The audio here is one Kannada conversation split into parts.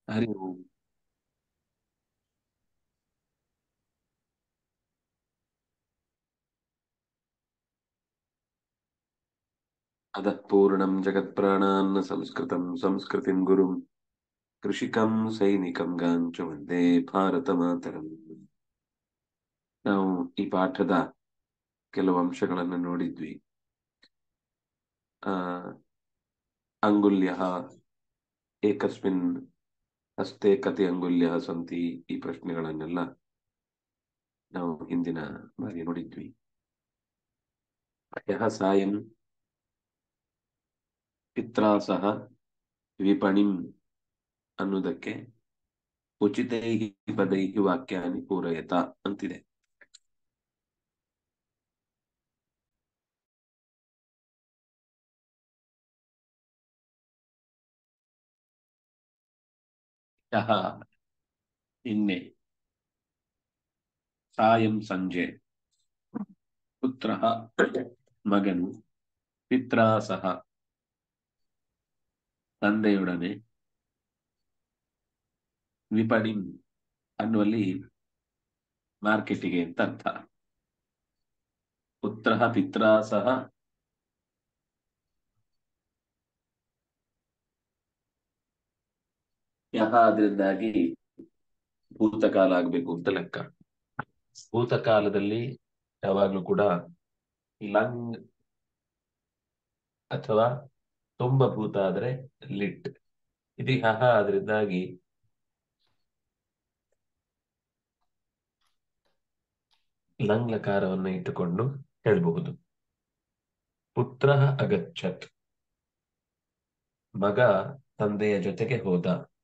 हरि ओम अतः पूर्णं जगत्प्राणान् संस्कृतं संस्कृतिं गुरुं कृषिकं ಸೈನಿಕಂ ಗಾಂಚ ವಂದೇ ಭಾರತ ಮಾತರಂ ನಾವು ಈ ಪಾಠದ ಕೆಲವು ಅಂಶಗಳನ್ನು ನೋಡಿದ್ವಿ ಆ ಅಂಗುಲ್ಯ ಏಕಸ್ಮಿನ್ ಹಸ್ತೆ ಕತಿ ಅಂಗುಲ್ಯ ಸಂತಿ ಈ ಪ್ರಶ್ನೆಗಳನ್ನೆಲ್ಲ ನಾವು ಹಿಂದಿನ ಬಾರಿ ನೋಡಿದ್ವಿ ಯಹ ಸಾಯಂ ಪಿತ್ರಾ ಸಹ ವಿಪಣಿಂ ಅನ್ನುವುದಕ್ಕೆ ಉಚಿತೈ ಪದೈ ವಾಕ್ಯಾನಿ ಪೂರಯತ ಅಂತಿದೆ ಯಹ ನಿನ್ನೆ ಸಾಯಂ ಸಂಜೆ ಪುತ್ರ ಮಗನು ಪಿತ್ರಾ ಸಹ ತಂದೆಯೊಡನೆ ವಿಪಣಿ ಅನ್ನುವಲ್ಲಿ ಮಾರ್ಕೆಟಿಗೆ ಅಂತ ಅರ್ಥ ಪುತ್ರ ಪಿತ್ರ ಸಹ ಯಹ ಅದರಿಂದಾಗಿ ಭೂತಕಾಲ ಆಗ್ಬೇಕು ಅಂತ ಲೆಕ್ಕ ಭೂತಕಾಲದಲ್ಲಿ ಯಾವಾಗ್ಲೂ ಕೂಡ ಲಂಗ್ ಅಥವಾ ತುಂಬ ಭೂತ ಆದ್ರೆ ಲಿಟ್ ಇದು ಹಹ ಅದರಿಂದಾಗಿ ಲಂಗ್ ಲಕಾರವನ್ನು ಇಟ್ಟುಕೊಂಡು ಹೇಳಬಹುದು ಪುತ್ರ ಅಗಚ್ಚತ್ ಮಗ ತಂದೆಯ ಜೊತೆಗೆ ಹೋದ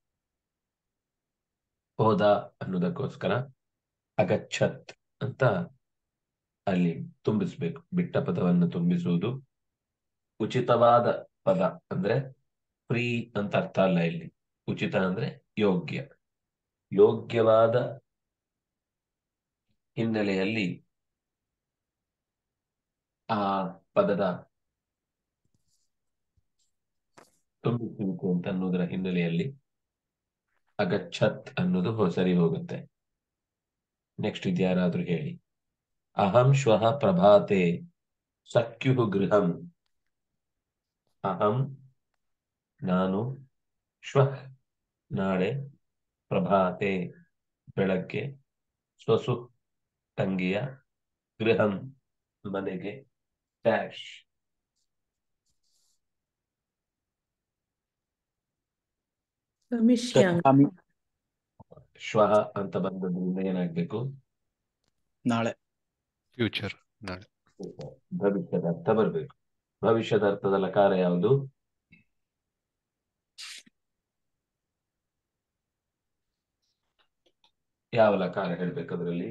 ಹೋದ ಅನ್ನೋದಕ್ಕೋಸ್ಕರ ಅಗಚ್ಚತ್ ಅಂತ ಅಲ್ಲಿ ತುಂಬಿಸ್ಬೇಕು ಬಿಟ್ಟ ಪದವನ್ನು ತುಂಬಿಸುವುದು ಉಚಿತವಾದ ಪದ ಅಂದ್ರೆ ಫ್ರೀ ಅಂತ ಅರ್ಥ ಅಲ್ಲ ಇಲ್ಲಿ ಉಚಿತ ಅಂದ್ರೆ ಯೋಗ್ಯ ಯೋಗ್ಯವಾದ ಹಿನ್ನೆಲೆಯಲ್ಲಿ ಆ ಪದದ ತುಂಬಿಸುವಿಕೆ ಅಂತ ಅನ್ನೋದರ ಹಿನ್ನೆಲೆಯಲ್ಲಿ ಅಗಚ್ಚತ್ ಅನ್ನೋದು ಸರಿ ಹೋಗುತ್ತೆ ನೆಕ್ಸ್ಟ್ ಇದ್ಯಾರಾದ್ರೂ ಹೇಳಿ ಅಹಂ ಶ್ವಃ ಪ್ರಭಾತೆ ಸಖ್ಯು ಗೃಹಂ ಅಹಂ ನಾನು ಶ್ವಃ ನಾಳೆ ಪ್ರಭಾತೆ ಬೆಳಗ್ಗೆ ಸ್ವಸು ತಂಗಿಯ ಗೃಹಂ ಮನೆಗೆ ಡ್ಯಾಶ್ ಗಮಿಷ್ಯಾಮಿ ಶ್ವಃ ಅಂತ ಬಂದದ್ರಿಂದ ಏನಾಗ್ಬೇಕು ನಾಳೆ ಫ್ಯೂಚರ್ ನಾಳೆ ಭವಿಷ್ಯದ ಅರ್ಥ ಬರ್ಬೇಕು ಭವಿಷ್ಯದ ಅರ್ಥದ ಲಕಾರ ಯಾವುದು ಯಾವ ಲಕಾರ ಹೇಳ್ಬೇಕು ಅದರಲ್ಲಿ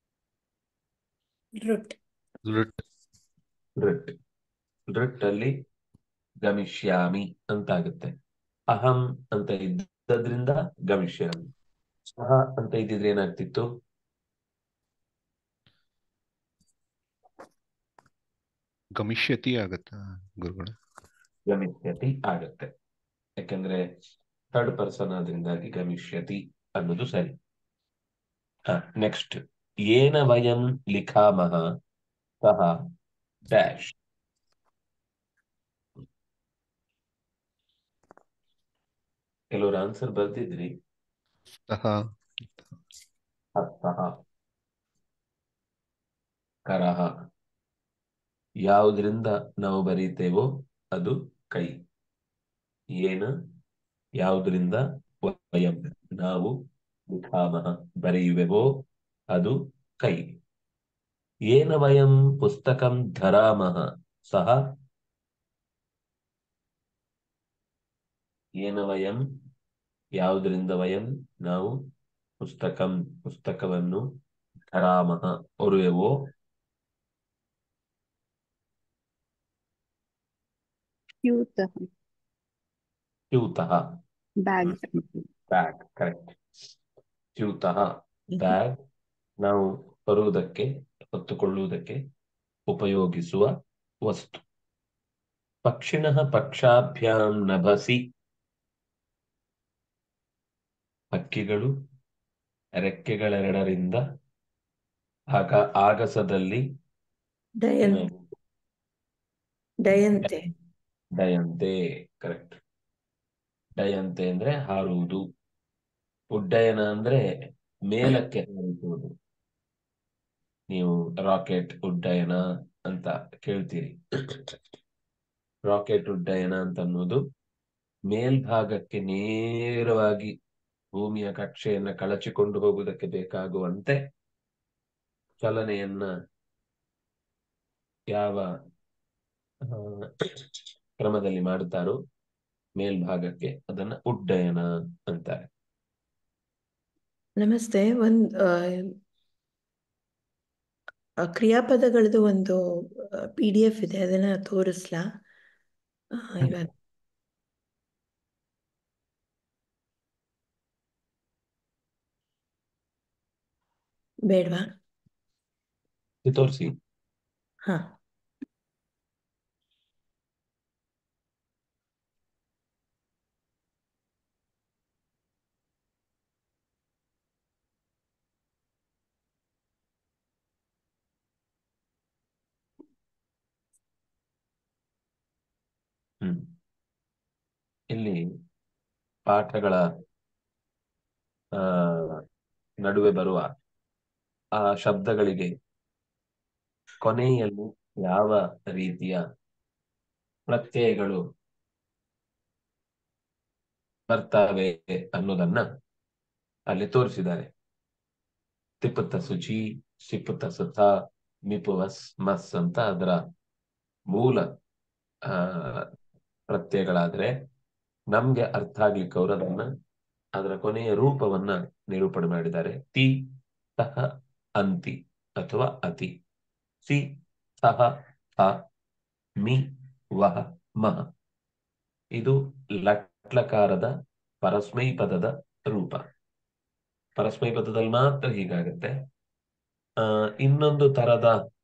ರುಟ್ ರುಟ್ ಡ್ರಿಟ್ ಡ್ರಿಟ್ ಅಲ್ಲಿ ಗಮಿಷ್ಯಾಮಿ ಅಂತ ಆಗುತ್ತೆ ಅಹಂ ಅಂತ ಇದ್ದದ್ರಿಂದ ಗಮಿಷ್ಯಾಮಿ ಸಹ ಅಂತ ಇದ್ದಿದ್ರೆ ಏನಾಗ್ತಿತ್ತು ಗಮಿಷ್ಯತಿ ಆಗತ್ತಾ ಗುರುಗಳ ಗಮಿಷ್ಯತಿ ಆಗತ್ತೆ ಯಾಕಂದ್ರೆ ಥರ್ಡ್ ಪರ್ಸನ್ ಆದ್ರಿಂದಾಗಿ ಗಮಿಷ್ಯತಿ ಅನ್ನೋದು ಸರಿ ನೆಕ್ಸ್ಟ್ ಏನ ವಯಂ ಲಿಖಾಮಹ ಸಹ ಡ್ಯಾಶ್ ಕೆಲವರು ಆನ್ಸರ್ ಬರ್ದಿದ್ರಿ ಸಹ ಹಸ್ತಃ ಕರಹ ಯಾವುದರಿಂದ ನಾವು ಬರೀತೇವೋ ಅದು ಕೈ ಏನ ಯಾವುದರಿಂದ ವಯಂ ನಾವು ಲಿಖಾಮಹ ಬರೆಯುವೆವೋ ಅದು ಕೈ ಏನ ವಯಂ ಪುಸ್ತಕಂ ಧರಾಮಹ ಸಹ ಏನ ವಯಂ ಯಾವುದರಿಂದ ವಯಂ ನಾವು ಪುಸ್ತಕಂ ಪುಸ್ತಕವನ್ನು ಧರಾಮಹ ಹೊರುವೆವೋ ಸ್ಯೂತಃ ಸ್ಯೂತಃ ಬ್ಯಾಗ್ ಬ್ಯಾಗ್ ಕರೆಕ್ಟ್ ಸ್ಯೂತಃ ಬ್ಯಾಗ್ ನಾವು ಬರುವುದಕ್ಕೆ ಹೊತ್ತುಕೊಳ್ಳುವುದಕ್ಕೆ ಉಪಯೋಗಿಸುವ ವಸ್ತು ಪಕ್ಷಿಣ ಪಕ್ಷಾಭ್ಯಾಂ ನಭಸಿ ಹಕ್ಕಿಗಳು ರೆಕ್ಕೆಗಳೆರಡರಿಂದ ಆಗ ಆಗಸದಲ್ಲಿ ಡಯನ್ ಹ್ಮ್, ಡಯಂತೆ ಡಯಂತೆ ಕರೆಕ್ಟ್ ಡಯಂತೆ ಅಂದ್ರೆ ಹಾರುವುದು ಉಡ್ಡಯನ ಅಂದ್ರೆ ಮೇಲಕ್ಕೆ ಹಾರಿಸುವುದು ನೀವು ರಾಕೆಟ್ ಉಡ್ಡಯನ ಅಂತ ಕೇಳ್ತೀರಿ ರಾಕೆಟ್ ಉಡ್ಡಯನ ಅಂತ ಅನ್ನೋದು ಮೇಲ್ಭಾಗಕ್ಕೆ ನೇರವಾಗಿ ಭೂಮಿಯ ಕಕ್ಷೆಯನ್ನ ಕಳಚಿಕೊಂಡು ಹೋಗುವುದಕ್ಕೆ ಬೇಕಾಗುವಂತೆ ಚಲನೆಯನ್ನ ಯಾವ ಆ, ಕ್ರಮದಲ್ಲಿ ಮಾಡುತ್ತಾರೋ ಮೇಲ್ಭಾಗಕ್ಕೆ ಅದನ್ನ ಉಡ್ಡಯನ ಅಂತಾರೆ ನಮಸ್ತೆ ಒಂದ್ ಆ, ಆ, ಕ್ರಿಯಾಪದಗಳದ್ದು ಒಂದು ಪಿ ಡಿ ಎಫ್ ಇದೆ ಅದನ್ನ ತೋರಿಸ್ಲಾ ಆ, ಇವಾಗ ಬೇಡವಾ ಇದು ತೋರಿಸಿ ಹಾ ಹ್ಮ್ ಇಲ್ಲಿ ಪಾಠಗಳ ಆ ನಡುವೆ ಬರುವ ಆ ಶಬ್ದಗಳಿಗೆ ಕೊನೆಯಲ್ಲಿ ಯಾವ ರೀತಿಯ ಪ್ರತ್ಯಯಗಳು ಬರ್ತವೆ ಅನ್ನೋದನ್ನ ಅಲ್ಲಿ ತೋರಿಸಿದ್ದಾರೆ ತಿಪ್ಪುತ್ತ ಸುಚಿ ಸಿಪ್ಪುತ್ತ ಸುತ ಮಿಪುವಸ್ ಮಸ್ ಅಂತ ಅದರ ಮೂಲ ಆ ಪ್ರತ್ಯಯಗಳಾದ್ರೆ ನಮ್ಗೆ ಅರ್ಥ ಆಗ್ಲಿಕ್ಕೆ ಅವರು ಅದನ್ನ ಅದರ ಕೊನೆಯ ರೂಪವನ್ನ ನಿರೂಪಣೆ ಮಾಡಿದ್ದಾರೆ ತಿ ಸಹ ಅಂತಿ ಅಥವಾ ಅತಿ ಸಿ ಸಹ ಥ ಮಿ ವಹ ಮಹ ಇದು ಲಟ್ಲಕಾರದ ಪರಸ್ಮೈ ಪದದ ರೂಪ ಪರಸ್ಮೈ ಪದದಲ್ಲಿ ಮಾತ್ರ ಹೀಗಾಗತ್ತೆ ಆ ಇನ್ನೊಂದು ತರದ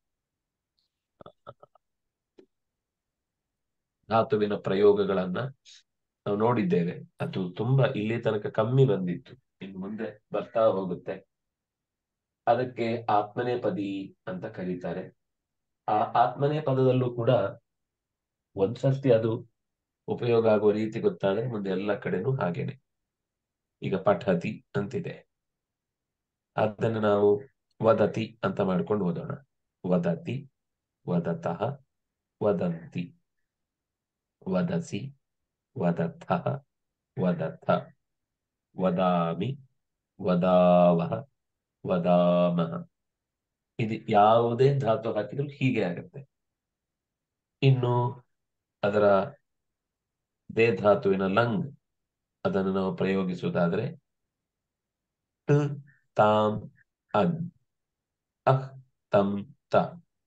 ಧಾತುವಿನ ಪ್ರಯೋಗಗಳನ್ನ ನಾವು ನೋಡಿದ್ದೇವೆ ಅದು ತುಂಬಾ ಇಲ್ಲಿ ತನಕ ಕಮ್ಮಿ ಬಂದಿತ್ತು ಇನ್ನು ಮುಂದೆ ಬರ್ತಾ ಹೋಗುತ್ತೆ ಅದಕ್ಕೆ ಆತ್ಮನೇ ಪದಿ ಅಂತ ಕರೀತಾರೆ ಆ ಆತ್ಮನೇ ಪದದಲ್ಲೂ ಕೂಡ ಒಂದ್ಸರ್ತಿ ಅದು ಉಪಯೋಗ ಆಗುವ ರೀತಿ ಗೊತ್ತಾದ್ರೆ ಮುಂದೆ ಎಲ್ಲ ಕಡೆನೂ ಹಾಗೇನೆ ಈಗ ಪಠತಿ ಅಂತಿದೆ ಅದನ್ನು ನಾವು ವದತಿ ಅಂತ ಮಾಡ್ಕೊಂಡು ಓದೋಣ ವದತಿ ವದತಃ ವದಂತಿ ವದಸಿ ವದತಃ ವದಥ ವದಾಮಿ ವದಾವಹ ವದಾಮಹ ಇದು ಯಾವುದೇ ಧಾತು ಹಾಕಿದ್ರು ಹೀಗೆ ಆಗುತ್ತೆ ಇನ್ನು ಅದರ ದೇ ಧಾತುವಿನ ಲಂಗ್ ಅದನ್ನು ನಾವು ಪ್ರಯೋಗಿಸುವುದಾದ್ರೆ ಟ್ ತಾಂ ಅಗ್ ಅಹ್ ತಂ ತ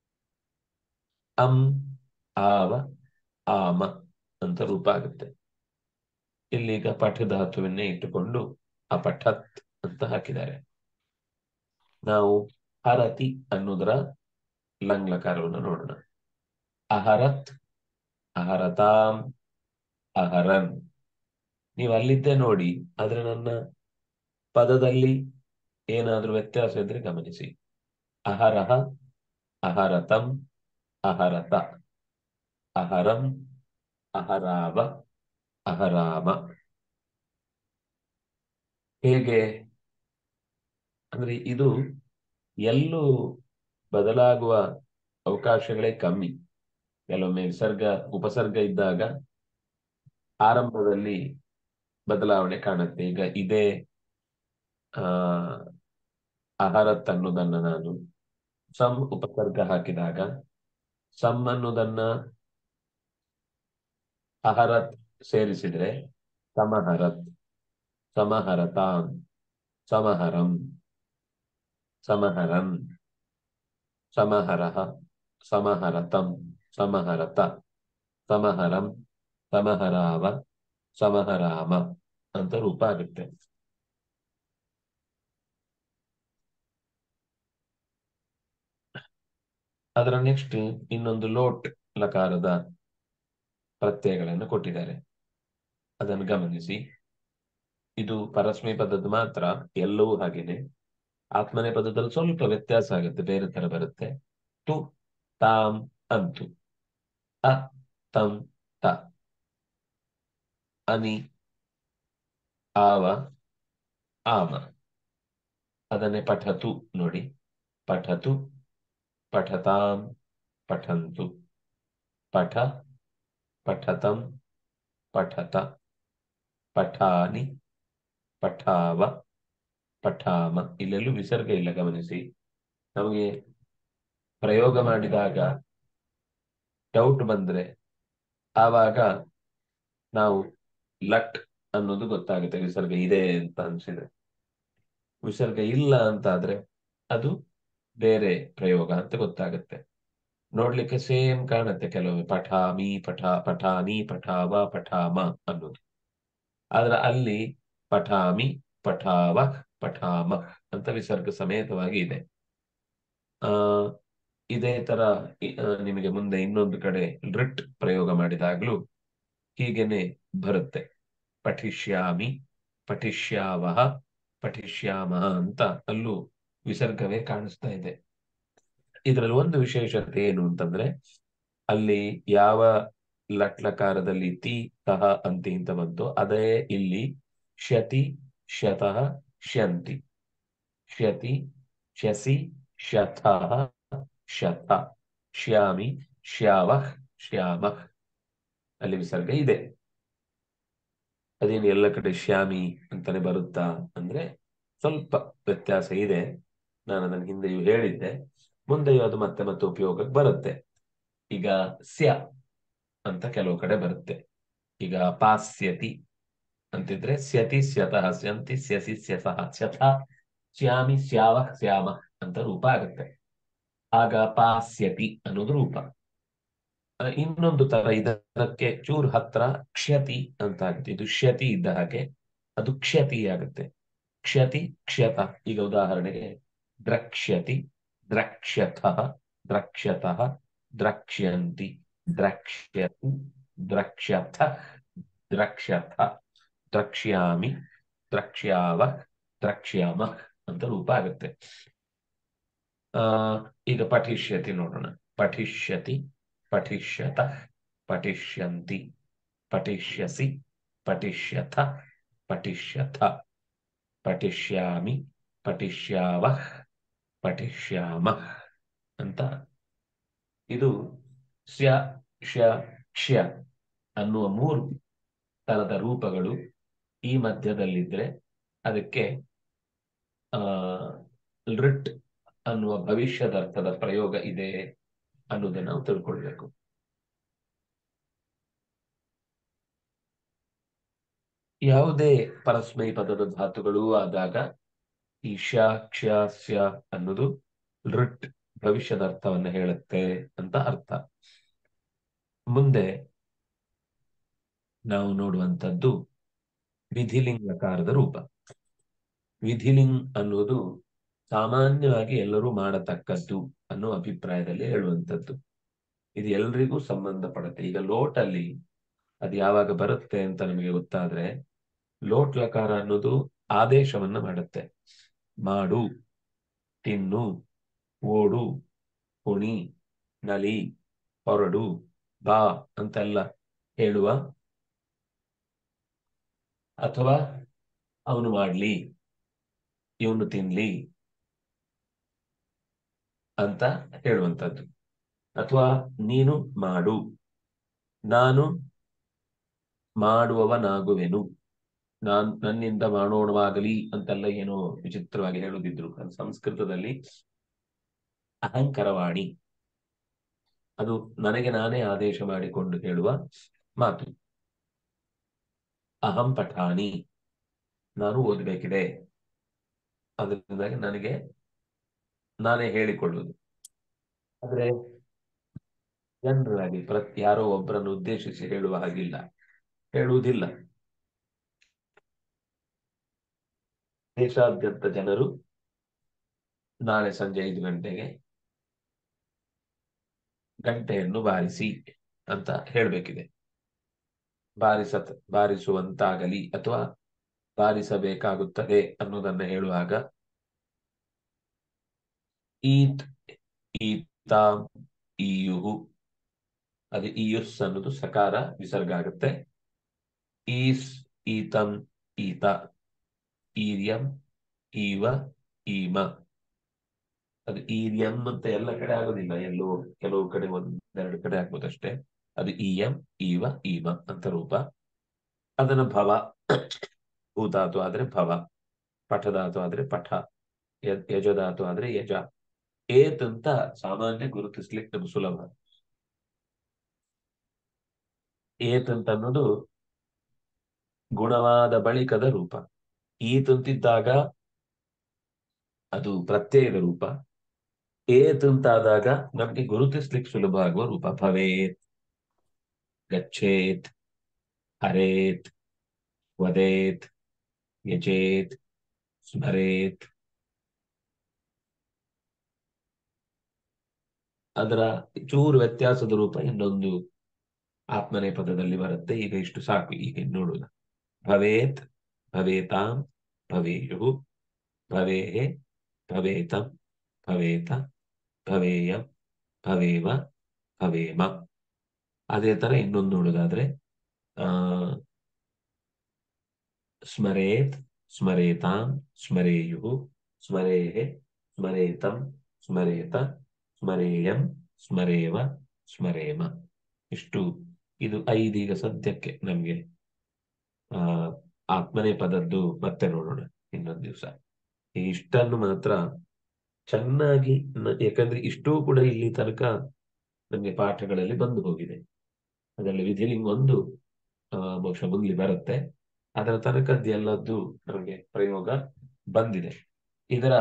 ಅಂ ಆವ ಆಮ ಅಂತ ರೂಪ ಆಗುತ್ತೆ ಇಲ್ಲೀಗ ಪಠ ಧಾತುವನ್ನೇ ಇಟ್ಟುಕೊಂಡು ಆ ಪಠತ್ ಅಂತ ಹಾಕಿದ್ದಾರೆ ನಾವು ಹರತಿ ಅನ್ನೋದರ ಲಂಗ್ಲಕಾರವನ್ನು ನೋಡೋಣ ಅಹರತ್ ಅಹರತಾಂ ಅಹರನ್ ನೀವು ಅಲ್ಲಿದ್ದೇ ನೋಡಿ ಆದ್ರೆ ನನ್ನ ಪದದಲ್ಲಿ ಏನಾದ್ರೂ ವ್ಯತ್ಯಾಸ ಇದ್ರೆ ಗಮನಿಸಿ ಅಹರಹ ಅಹರತಂ ಅಹರತ ಅಹರಂ ಅಹರಾವ ಅಹರಾಮ ಹೇಗೆ ಅಂದ್ರೆ ಇದು ಎಲ್ಲೂ ಬದಲಾಗುವ ಅವಕಾಶಗಳೇ ಕಮ್ಮಿ ಕೆಲವೊಮ್ಮೆ ವಿಸರ್ಗ ಉಪಸರ್ಗ ಇದ್ದಾಗ ಆರಂಭದಲ್ಲಿ ಬದಲಾವಣೆ ಕಾಣುತ್ತೆ ಈಗ ಇದೇ ಆ ಅಹರತ್ ಅನ್ನೋದನ್ನ ನಾನು ಸಮ್ ಉಪಸರ್ಗ ಹಾಕಿದಾಗ ಸಮ್ ಅನ್ನೋದನ್ನ ಅಹರತ್ ಸೇರಿಸಿದ್ರೆ ಸಮಹರತ್ ಸಮಹರತಾಂ ಸಮಹರಂ ಸಮಹರನ್ ಸಮಹರಃ ಸಮಹರತಂ ಸಮಹರತ ಸಮಹರಂ ಸಮಹರಾವ ಸಮಹರಾಮ ಅಂತ ರೂಪ ಆಗುತ್ತೆ ಅದರ ನೆಕ್ಸ್ಟ್ ಇನ್ನೊಂದು ಲೋಟ್ ಲಕಾರದ ಪ್ರತ್ಯಯಗಳನ್ನು ಕೊಟ್ಟಿದ್ದಾರೆ ಅದನ್ನು ಗಮನಿಸಿ ಇದು ಪರಸ್ಮೈ ಪದದ್ದು ಮಾತ್ರ ಎಲ್ಲವೂ ಹಾಗೇನೆ ಆತ್ಮನೆ ಪದದಲ್ಲಿ ಸ್ವಲ್ಪ ವ್ಯತ್ಯಾಸ ಆಗುತ್ತೆ ಬೇರೆ ತರ ಬರುತ್ತೆ ತು ತಾಂ ಅಂತು ಅ ತಂ ತ ಅನಿ ಆವ ಆಮ ಅದನ್ನೇ ಪಠತು ನೋಡಿ ಪಠತು ಪಠತಾಂ ಪಠಂತು ಪಠ ಪಠತಂ ಪಠತ ಪಠಾನಿ ಪಠಾವ ಪಠಾಮ ಇಲ್ಲೆಲ್ಲೂ ವಿಸರ್ಗ ಇಲ್ಲ ಗಮನಿಸಿ ನಮಗೆ ಪ್ರಯೋಗ ಮಾಡಿದಾಗ ಡೌಟ್ ಬಂದ್ರೆ ಆವಾಗ ನಾವು ಲಟ್ ಅನ್ನೋದು ಗೊತ್ತಾಗುತ್ತೆ ವಿಸರ್ಗ ಇದೆ ಅಂತ ಅನ್ಸಿದ್ರೆ ವಿಸರ್ಗ ಇಲ್ಲ ಅಂತ ಆದ್ರೆ ಅದು ಬೇರೆ ಪ್ರಯೋಗ ಅಂತ ಗೊತ್ತಾಗುತ್ತೆ ನೋಡ್ಲಿಕ್ಕೆ ಸೇಮ್ ಕಾಣುತ್ತೆ ಕೆಲವೊಮ್ಮೆ ಪಠಾಮಿ ಪಠ ಪಠಾನಿ ಪಠಾವ ಪಠಾಮ ಅನ್ನೋದು ಆದ್ರೆ ಅಲ್ಲಿ ಪಠಾಮಿ ಪಠಾವ ಪಠಾಮ ಅಂತ ವಿಸರ್ಗ ಸಮೇತವಾಗಿ ಇದೆ ಆ ಇದೇ ತರ ಇ- ಆ, ನಿಮಗೆ ಮುಂದೆ ಇನ್ನೊಂದು ಕಡೆ ರಿಟ್ ಪ್ರಯೋಗ ಮಾಡಿದಾಗ್ಲೂ ಹೀಗೇನೆ ಬರುತ್ತೆ ಪಠಿಷ್ಯಾಮಿ ಪಠಿಷ್ಯಾವಹ ಪಠಿಷ್ಯಾಮಹ ಅಂತ ಅಲ್ಲೂ ವಿಸರ್ಗವೇ ಕಾಣಿಸ್ತಾ ಇದೆ ಇದರಲ್ಲಿ ಒಂದು ವಿಶೇಷತೆ ಏನು ಅಂತಂದ್ರೆ ಅಲ್ಲಿ ಯಾವ ಲಟ್ಲಕಾರದಲ್ಲಿ ತಿ ತಹ ಅಂತಿ ಅಂತ ಬಂತು ಅದೇ ಇಲ್ಲಿ ಶತಿ ಶತಃ ಶಂತಿ ಶತಿ ಶಸಿ ಶತಃ ಶತ ಶ್ಯಾಮಿ ಶ್ಯಾವಃ ಶ್ಯಾಮಃ ಅಲ್ಲಿ ವಿಸರ್ಗ ಇದೆ ಅದೇನು ಎಲ್ಲ ಕಡೆ ಶ್ಯಾಮಿ ಅಂತಾನೆ ಬರುತ್ತಾ ಅಂದ್ರೆ ಸ್ವಲ್ಪ ವ್ಯತ್ಯಾಸ ಇದೆ ನಾನು ಅದನ್ನ ಹಿಂದೆಯೂ ಹೇಳಿದ್ದೆ ಮುಂದೆಯೂ ಅದು ಮತ್ತೆ ಮತ್ತೆ ಉಪಯೋಗಕ್ಕೆ ಬರುತ್ತೆ ಈಗ ಸ್ಯ ಅಂತ ಕೆಲವು ಕಡೆ ಬರುತ್ತೆ ಈಗ ಪಾಸ್ಯತಿ ಅಂತಿದ್ರೆ ಸ್ಯತಿ ಸ್ಯತಃ ಸ್ಯಂತಿ ಸ್ಯಸಿ ಸ್ಯಸಃ ಸ್ಯಥ ಸ್ಯಾಮಿ ಸ್ಯಾವ ಸ್ಯಾಮ ಅಂತ ರೂಪ ಆಗುತ್ತೆ ಆಗ ಪಾಸ್ಯತಿ ಅನ್ನೋದು ರೂಪ ಆ, ಇನ್ನೊಂದು ತರ ಇದಕ್ಕೆ ಚೂರ್ ಹತ್ರ ಕ್ಷತಿ ಅಂತ ಆಗುತ್ತೆ ಇದು ಕ್ಷತಿ ಇದ್ದ ಹಾಗೆ ಅದು ಕ್ಷತಿ ಆಗುತ್ತೆ ಕ್ಷತಿ ಕ್ಷತ ಈಗ ಉದಾಹರಣೆಗೆ ದ್ರಕ್ಷ್ಯತಿ ದ್ರಕ್ಷ್ಯತಃ ದ್ರಕ್ಷ್ಯತಃ ದ್ರಕ್ಷ್ಯಂತಿ ದ್ರಕ್ಷ್ಯತಿ ದ್ರಕ್ಷ್ಯಥ ದ್ರಕ್ಷ್ಯಥ ದ್ರಕ್ಷ್ಯಾಮಿ ದ್ರಕ್ಷ್ಯಾವ ದ್ರಕ್ಷ್ಯಾಮ ಅಂತ ರೂಪ ಆಗುತ್ತೆ ಆ ಈಗ ಪಠಿಷ್ಯತಿ ನೋಡೋಣ ಪಠಿಷ್ಯತಿ ಪಠಿಷ್ಯತ ಪಠಿಷ್ಯಂತಿ ಪಠಿಷ್ಯಸಿ ಪಠಿಷ್ಯಥ ಪಠಿಷ್ಯಥ ಪಠಿಷ್ಯಾಮಿ ಪಠಿಷ್ಯಾವ ಪಠಿಷ್ಯಾಮ ಅಂತ ಇದು ಸ್ಯ ಶ ಕ್ಷ್ಯ ಅನ್ನುವ ಮೂರು ತರದ ರೂಪಗಳು ಈ ಮಧ್ಯದಲ್ಲಿದ್ರೆ ಅದಕ್ಕೆ ಆ ಲಿಟ್ ಅನ್ನುವ ಭವಿಷ್ಯದರ್ಥದ ಪ್ರಯೋಗ ಇದೆ ಅನ್ನೋದನ್ನ ನಾವು ತಿಳ್ಕೊಳ್ಬೇಕು ಯಾವುದೇ ಪರಸ್ಮೈ ಪದದ ಧಾತುಗಳು ಆದಾಗ ಈ ಶ ಕ್ಷ ಸ್ಯ ಅನ್ನೋದು ಲಿಟ್ ಭವಿಷ್ಯದ ಅರ್ಥವನ್ನ ಹೇಳುತ್ತೆ ಅಂತ ಅರ್ಥ ಮುಂದೆ ನಾವು ನೋಡುವಂತದ್ದು ವಿಧಿಲಿಂಗಕಾರದ ರೂಪ ವಿಧಿಲಿಂಗ್ ಅನ್ನೋದು ಸಾಮಾನ್ಯವಾಗಿ ಎಲ್ಲರೂ ಮಾಡತಕ್ಕದ್ದು ಅನ್ನೋ ಅಭಿಪ್ರಾಯದಲ್ಲಿ ಹೇಳುವಂಥದ್ದು ಇದು ಎಲ್ರಿಗೂ ಸಂಬಂಧಪಡುತ್ತೆ ಈಗ ಲೋಟಲ್ಲಿ ಅದು ಯಾವಾಗ ಬರುತ್ತೆ ಅಂತ ನಮಗೆ ಗೊತ್ತಾದ್ರೆ ಲೋಟ್ ಲಕಾರ ಅನ್ನೋದು ಆದೇಶವನ್ನ ಮಾಡುತ್ತೆ ಮಾಡು ತಿನ್ನು ಓಡು ಕುಣಿ ನಲಿ ಹೊರಡು ಬಾ ಅಂತೆಲ್ಲ ಹೇಳುವ ಅಥವಾ ಅವನು ಮಾಡ್ಲಿ ಇವನು ತಿನ್ಲಿ ಅಂತ ಹೇಳುವಂಥದ್ದು ಅಥವಾ ನೀನು ಮಾಡು ನಾನು ಮಾಡುವವನಾಗುವೆನು ನಾನ್ ನನ್ನಿಂದ ಮಾಡೋಣವಾಗಲಿ ಅಂತೆಲ್ಲ ಏನೋ ವಿಚಿತ್ರವಾಗಿ ಹೇಳುದಿದ್ರು ಅದು ಸಂಸ್ಕೃತದಲ್ಲಿ ಅಹಂಕರವಾಣಿ ಅದು ನನಗೆ ನಾನೇ ಆದೇಶ ಮಾಡಿಕೊಂಡು ಹೇಳುವ ಮಾತು ಅಹಂ ಪಠಾಣಿ ನಾನು ಓದಬೇಕಿದೆ ಅದರಿಂದಾಗಿ ನನಗೆ ನಾನೇ ಹೇಳಿಕೊಳ್ಳುವುದು ಆದ್ರೆ ಜನರಲಾಗಿ ಪ್ರತಿ ಯಾರೋ ಒಬ್ಬರನ್ನು ಉದ್ದೇಶಿಸಿ ಹೇಳುವ ಹಾಗಿಲ್ಲ ಹೇಳುವುದಿಲ್ಲ ದೇಶಾದ್ಯಂತ ಜನರು ನಾಳೆ ಸಂಜೆ ಐದು ಗಂಟೆಗೆ ಗಂಟೆಯನ್ನು ಬಾರಿಸಿ ಅಂತ ಹೇಳಬೇಕಿದೆ ಬಾರಿಸ ಬಾರಿಸುವಂತಾಗಲಿ ಅಥವಾ ಬಾರಿಸಬೇಕಾಗುತ್ತದೆ ಅನ್ನೋದನ್ನ ಹೇಳುವಾಗ ಈತ್ ಈತಾಂ ಈಯುಹು ಅದು ಈಯುಸ್ ಅನ್ನೋದು ಸಕಾರ ವಿಸರ್ಗ ಆಗುತ್ತೆ ಈಸ್ ಈತಂ ಈತ ಈರ್ಯಂ ಈವ ಈಮ ಅದು ಈರ್ಯಂ ಅಂತ ಎಲ್ಲ ಕಡೆ ಆಗೋದಿಲ್ಲ ಎಲ್ಲೋ ಕೆಲವು ಕಡೆ ಒಂದೆರಡು ಕಡೆ ಆಗ್ಬೋದಷ್ಟೇ ಅದು ಇಯಂ ಈವ ಈಮ ಅಂತ ರೂಪ ಅದನ್ನ ಭವ ಭೂಧಾತು ಆದ್ರೆ ಭವ ಪಠಧಾತು ಆದ್ರೆ ಪಠ ಯ- ಯಜಧಾತು ಆದ್ರೆ ಯಜ ಏತ್ ಅಂತ ಸಾಮಾನ್ಯ ಗುರುತಿಸ್ಲಿಕ್ಕೆ ನಮ್ಗೆ ಸುಲಭ ಏತ್ ಅಂತ ಅನ್ನೋದು ಗುಣವಾದ ಬಳಿಕದ ರೂಪ ಈತ್ ಅಂತಿದ್ದಾಗ ಅದು ಪ್ರತ್ಯಯದ ರೂಪ ಏತ್ ಅಂತಾದಾಗ ನಮ್ಗೆ ಗುರುತಿಸ್ಲಿಕ್ಕೆ ಸುಲಭ ಆಗುವ ರೂಪ ಭವೇತ್ ಗಚ್ಚೇತ್ ಹರೇತ್ ವದೇತ್ ಯಜೇತ್ ಸ್ಮರೇತ್ ಅದರ ಚೂರು ವ್ಯತ್ಯಾಸದ ರೂಪ ಇನ್ನೊಂದು ಆತ್ಮನೆ ಪದದಲ್ಲಿ ಬರುತ್ತೆ ಈಗ ಇಷ್ಟು ಸಾಕು ಈಗ ಇನ್ನು ನೋಡೋಣ ಭವೇತ್ ಭವೇತಾಂ ಭವೇಯು ಭವೇಹೆ ಭವೇತಂ ಭವೇತ ಭವೇಯಂ ಭವೇವ ಭವೇಮ ಅದೇ ತರ ಇನ್ನೊಂದು ನೋಡೋದಾದ್ರೆ ಆ ಸ್ಮರೇತ್ ಸ್ಮರೇತಾಂ ಸ್ಮರೇಯು ಸ್ಮರೇಹೆ ಸ್ಮರೇತಂ ಸ್ಮರೇತ ಸ್ಮರೇಯಂ ಸ್ಮರೇವ ಸ್ಮರೇಮ ಇಷ್ಟು ಇದು ಐದೀಗ ಸದ್ಯಕ್ಕೆ ನಮ್ಗೆ ಆ ಆತ್ಮನೆ ಪದದ್ದು ಮತ್ತೆ ನೋಡೋಣ ಇನ್ನೊಂದು ದಿವಸ ಈ ಇಷ್ಟನ್ನು ಮಾತ್ರ ಚೆನ್ನಾಗಿ ನ- ಯಾಕಂದ್ರೆ ಇಷ್ಟೂ ಕೂಡ ಇಲ್ಲಿ ತನಕ ನಮ್ಗೆ ಪಾಠಗಳಲ್ಲಿ ಬಂದು ಹೋಗಿದೆ ಅದರಲ್ಲಿ ವಿಧಿಲಿಂಗ್ ಒಂದು ಆ, ಬಹುಶಃ ಮುಂದೆ ಬರುತ್ತೆ ಅದರ ತನಕದ್ದು ಎಲ್ಲದ್ದು ನಮಗೆ ಪ್ರಯೋಗ ಬಂದಿದೆ ಇದರ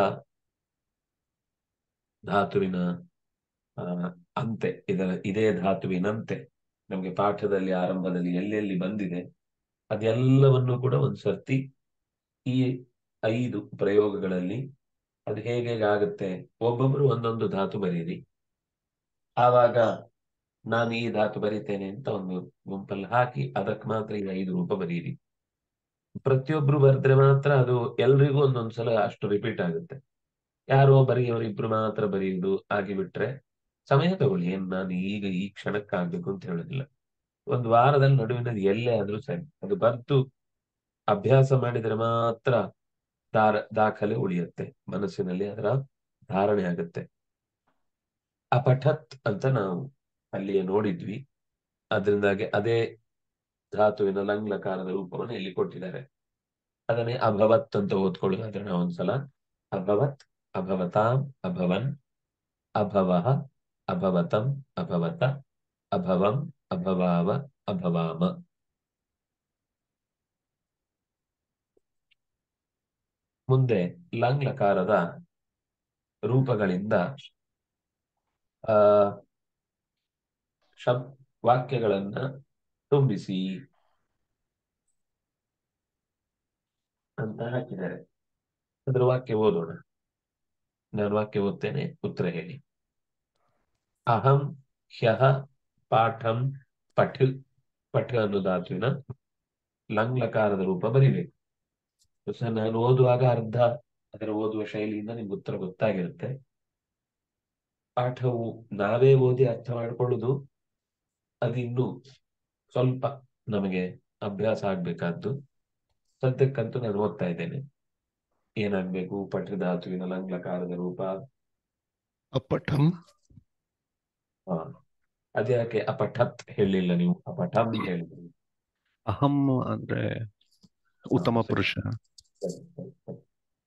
ಧಾತುವಿನ ಆ, ಅಂತೆ ಇದರ ಇದೇ ಧಾತುವಿನಂತೆ ನಮಗೆ ಪಾಠದಲ್ಲಿ ಆರಂಭದಲ್ಲಿ ಎಲ್ಲೆಲ್ಲಿ ಬಂದಿದೆ ಅದೆಲ್ಲವನ್ನು ಕೂಡ ಒಂದು ಸರ್ತಿ ಈ ಐದು ಪ್ರಯೋಗಗಳಲ್ಲಿ ಅದು ಹೇಗೆ ಆಗುತ್ತೆ ಒಬ್ಬೊಬ್ರು ಒಂದೊಂದು ಧಾತು ಬರೀರಿ ಆವಾಗ ನಾನು ಈ ಧಾತು ಬರೀತೇನೆ ಅಂತ ಒಂದು ಗುಂಪಲ್ಲಿ ಹಾಕಿ ಅದಕ್ಕೆ ಮಾತ್ರ ಈ ಐದು ರೂಪ ಬರೀರಿ ಪ್ರತಿಯೊಬ್ರು ಬರೆದ್ರೆ ಮಾತ್ರ ಅದು ಎಲ್ರಿಗೂ ಒಂದೊಂದು ಸಲ ಅಷ್ಟು ರಿಪೀಟ್ ಆಗುತ್ತೆ ಯಾರೋ ಬರೆಯೋರು ಇಬ್ರು ಮಾತ್ರ ಬರೆಯುವುದು ಆಗಿಬಿಟ್ರೆ ಸಮಯ ತಗೊಳ್ಳಿ ಏನ್ ನಾನು ಈಗ ಈ ಕ್ಷಣಕ್ಕಾಗ್ಬೇಕು ಅಂತ ಹೇಳೋದಿಲ್ಲ ಒಂದು ವಾರದಲ್ಲಿ ನಡುವಿನಲ್ಲಿ ಎಲ್ಲೇ ಆದ್ರೂ ಸರಿ ಅದು ಬರ್ತು ಅಭ್ಯಾಸ ಮಾಡಿದ್ರೆ ಮಾತ್ರ ದಾರ ದಾಖಲೆ ಉಳಿಯುತ್ತೆ ಮನಸ್ಸಿನಲ್ಲಿ ಅದರ ಧಾರಣೆ ಆಗುತ್ತೆ ಅಪಠತ್ ಅಂತ ನಾವು ಅಲ್ಲಿಯೇ ನೋಡಿದ್ವಿ ಅದರಿಂದಾಗಿ ಅದೇ ಧಾತುವಿನ ಲಂಗ್ಲಕಾರದ ರೂಪವನ್ನು ಇಲ್ಲಿ ಕೊಟ್ಟಿದ್ದಾರೆ ಅದನ್ನೇ ಅಭವತ್ ಅಂತ ಓದ್ಕೊಳ್ಳೋದಾದ್ರೆ ನಾವು ಒಂದ್ಸಲ ಅಭವತ್ ಅಭವತಾಂ ಅಭವನ್ ಅಭವಃ ಅಭವತಂ ಅಭವತ ಅಭವಂ ಅಭವಾವ ಅಭವಾಮ ಮುಂದೆ ಲಂಗ್ಲಕಾರದ ರೂಪಗಳಿಂದ ಆ ಶಬ್ ವಾಕ್ಯಗಳನ್ನ ತುಂಬಿಸಿ ಅಂತ ಹಾಕಿದ್ದಾರೆ ಅದ್ರ ವಾಕ್ಯ ಓದೋಣ ನಾನು ವಾಕ್ಯ ಓದ್ತೇನೆ ಉತ್ತರ ಹೇಳಿ ಅಹಂ ಹ್ಯಃ ಪಾಠಂ ಪಠ್ ಪಠ್ ಅನ್ನೋ ಧಾತುವಿನ ಲಂಗ್ಲಕಾರದ ರೂಪ ಬರಿಬೇಕು ಸೊ ನಾನು ಓದುವಾಗ ಅರ್ಧ ಅದರ ಓದುವ ಶೈಲಿಯಿಂದ ನಿಮ್ಗೆ ಉತ್ತರ ಗೊತ್ತಾಗಿರುತ್ತೆ ಪಾಠವು ನಾವೇ ಓದಿ ಅರ್ಥ ಮಾಡ್ಕೊಳ್ಳುದು ಅದಿನ್ನು ಸ್ವಲ್ಪ ನಮಗೆ ಅಭ್ಯಾಸ ಆಗ್ಬೇಕಾದ್ದು ಸದ್ಯಕ್ಕಂತೂ ನಾನು ಓದ್ತಾ ಇದ್ದೇನೆ ಏನಾಗ್ಬೇಕು ಪಠ ಧಾತುವಿನ ಲಂಗ್ಲಕಾರದ ರೂಪ ಅಪಠಂ ಹ ಅದ್ಯಾಕೆ ಅಪಠತ್ ಹೇಳಿಲ್ಲ ನೀವು ಅಪಠಂ ಹೇಳಿದ್ರಿ ಅಹಂ ಅಂದ್ರೆ ಉತ್ತಮ ಸರಿ. ಪುರುಷ ಸರಿ, ಸರಿ, ಸರಿ.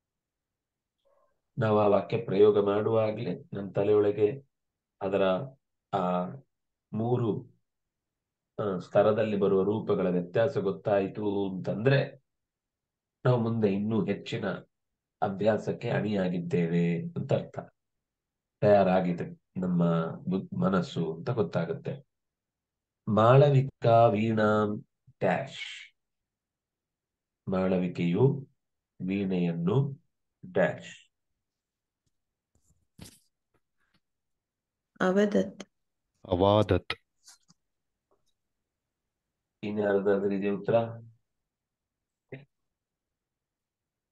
ನಾವು ಆ ವಾಕ್ಯ ಪ್ರಯೋಗ ಮಾಡುವಾಗ್ಲೇ ನನ್ನ ತಲೆಯೊಳಗೆ ಅದರ ಆ ಮೂರು ಆ, ಸ್ತರದಲ್ಲಿ ಬರುವ ರೂಪಗಳ ವ್ಯತ್ಯಾಸ ಗೊತ್ತಾಯಿತು ಅಂತಂದ್ರೆ ನಾವು ಮುಂದೆ ಇನ್ನೂ ಹೆಚ್ಚಿನ ಅಭ್ಯಾಸಕ್ಕೆ ಅಣಿಯಾಗಿದ್ದೇವೆ ಅಂತ ಅರ್ಥ ತಯಾರಾಗಿದೆ ನಮ್ಮ ಬುದ್- ಮನಸ್ಸು ಅಂತ ಗೊತ್ತಾಗುತ್ತೆ ಮಾಳವಿಕಾ ವೀಣಾಂ ಡ್ಯಾಶ್ ಮಾಳವಿಕೆಯು ವೀಣೆಯನ್ನು ಡ್ಯಾಶ್ ಅವದತ್ ಅವಾದತ್ ಇನ್ಯಾರ್ದಾದ್ರೂ ಇದೆ ಉತ್ತರ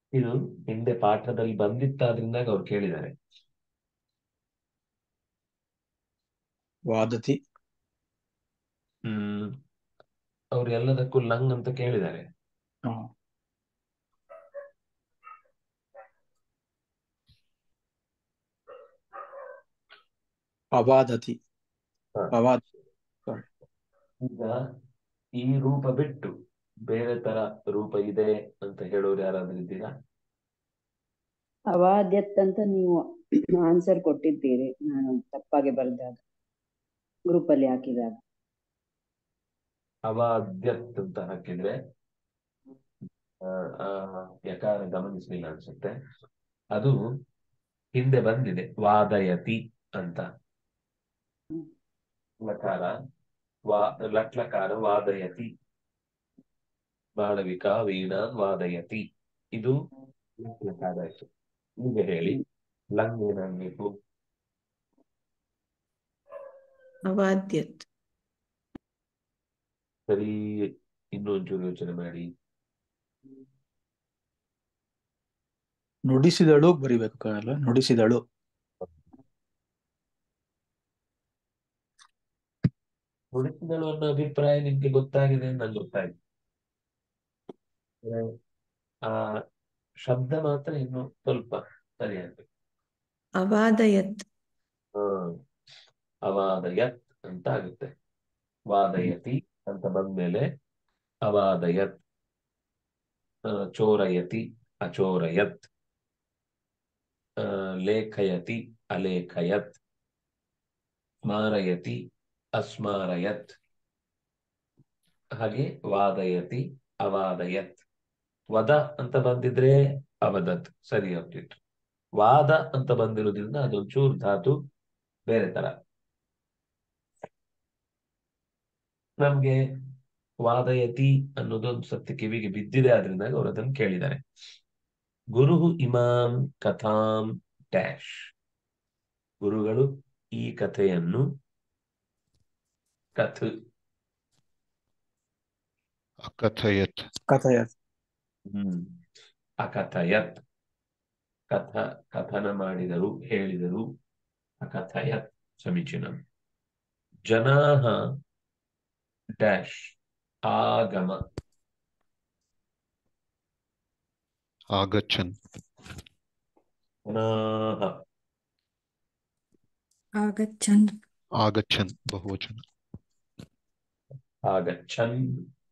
ಇದು ಹಿಂದೆ ಪಾಠದಲ್ಲಿ ಬಂದಿತ್ತಾದ್ರಿಂದಾಗ ಅವ್ರು ಕೇಳಿದ್ದಾರೆ ವಾದತಿ ಹ್ಮ್ ಅವ್ರು ಎಲ್ಲದಕ್ಕೂ ಲಂಗ್ ಅಂತ ಕೇಳಿದ್ದಾರೆ ಹ. ಅವಾದತಿ ಹ. ಅವಾದ ಈಗ ಈ ರೂಪ ಬಿಟ್ಟು ಬೇರೆ ತರ ರೂಪ ಇದೆ ಅಂತ ಹೇಳೋರು ಯಾರಾದ್ರೂ ಇದ್ದೀರಾ ಅವಾದ್ಯತ್ ಅಂತ ನೀವು ಆನ್ಸರ್ ಕೊಟ್ಟಿದ್ದೀರಿ ನಾನು ತಪ್ಪಾಗಿ ಬರೆದಾಗ ಗ್ರೂಪ್ ಅಲ್ಲಿ ಹಾಕಿದಾಗ ಅವಾದ್ಯತ್ ಅಂತ ಹಾಕಿದ್ರೆ ಆ, ಆ, ಯಕಾರ ಗಮನಿಸ್ಲಿಲ್ಲ ಅನ್ಸುತ್ತೆ ಅದು ಹಿಂದೆ ಬಂದಿದೆ ವಾದಯತಿ ಅಂತ ಲಕಾರ ವಾ ಲಟ್ಲಕಾರ ವಾದಯತಿ ಮಾಳವಿಕ ವೀಣಾ ವಾದಯತಿ ಇದು ಲಟ್ಲಕಾರ ಆಯ್ತು ಈಗ ಹೇಳಿ ಲಂಗ್ ಏನಾಗ್ಬೇಕು ಅವಾದ್ಯತ್ ಸರಿ ಇನ್ನೊಂಚೂರು ಯೋಚನೆ ಮಾಡಿ ನುಡಿಸಿದಳು ಬರಿಬೇಕು ಅಲ್ಲ ನುಡಿಸಿದಳು ನುಡಿಸಿದಳು ಅನ್ನೋ ಅಭಿಪ್ರಾಯ ನಿಮ್ಗೆ ಗೊತ್ತಾಗಿದೆ ಅಂತ ನಂಗೆ ಗೊತ್ತಾಯ್ತು ಅಂದ್ರೆ, ಆ ಶಬ್ದ ಮಾತ್ರ ಇನ್ನು ಸ್ವಲ್ಪ ಸರಿಯಾಗ್ಬೇಕು ಅವಾದಯತ್ ಹ ಅವಾದಯತ್ ಅಂತ ಆಗುತ್ತೆ ವಾದಯತಿ ಅಂತ ಬಂದ್ಮೇಲೆ ಅವಾದಯತ್ ಆ, ಚೋರಯತಿ ಅಚೋರಯತ್ ಆ, ಲೇಖಯತಿ ಅಲೇಖಯತ್ ಸ್ಮಾರಯತಿ ಅಸ್ಮಾರಯತ್ ಹಾಗೆ ವಾದಯತಿ ಅವಾದಯತ್ ವದ ಅಂತ ಬಂದಿದ್ರೆ ಅವದತ್ ಸರಿ ಹೋಗ್ತಿತ್ತು ವಾದ ಅಂತ ಬಂದಿರೋದ್ರಿಂದ ಅದೊಂಚೂರು ಧಾತು ಬೇರೆ ತರ ನಮ್ಗೆ ವಾದಯತಿ ಅನ್ನೋದೊಂದು ಸತ್ಯ ಕಿವಿಗೆ ಬಿದ್ದಿದೆ ಆದ್ರಿಂದ ಅವ್ರು ಅದನ್ನು ಕೇಳಿದ್ದಾರೆ ಗುರು ಇಮಾಂ ಕಥಾಂ ಡ್ಯಾಶ್ ಗುರುಗಳು ಈ ಕಥೆಯನ್ನು ಕಥ್ ಅಕಥಯತ್ ಕಥಯ ಹ್ಮ್ ಅಕಥಯತ್ ಕಥ ಕಥನ ಮಾಡಿದರು ಹೇಳಿದರು ಅಕಥಯತ್ ಸಮೀಚೀನ ಜನಾಹ ಡ್ಯಾಶ್ ಆಗಮ ಆಗಚ್ಚನ್ ಜನಾಹ ಆಗಚ್ಚನ್ ಆಗಚ್ಚನ್ ಬಹುವಚನ ಆಗಚ್ಚನ್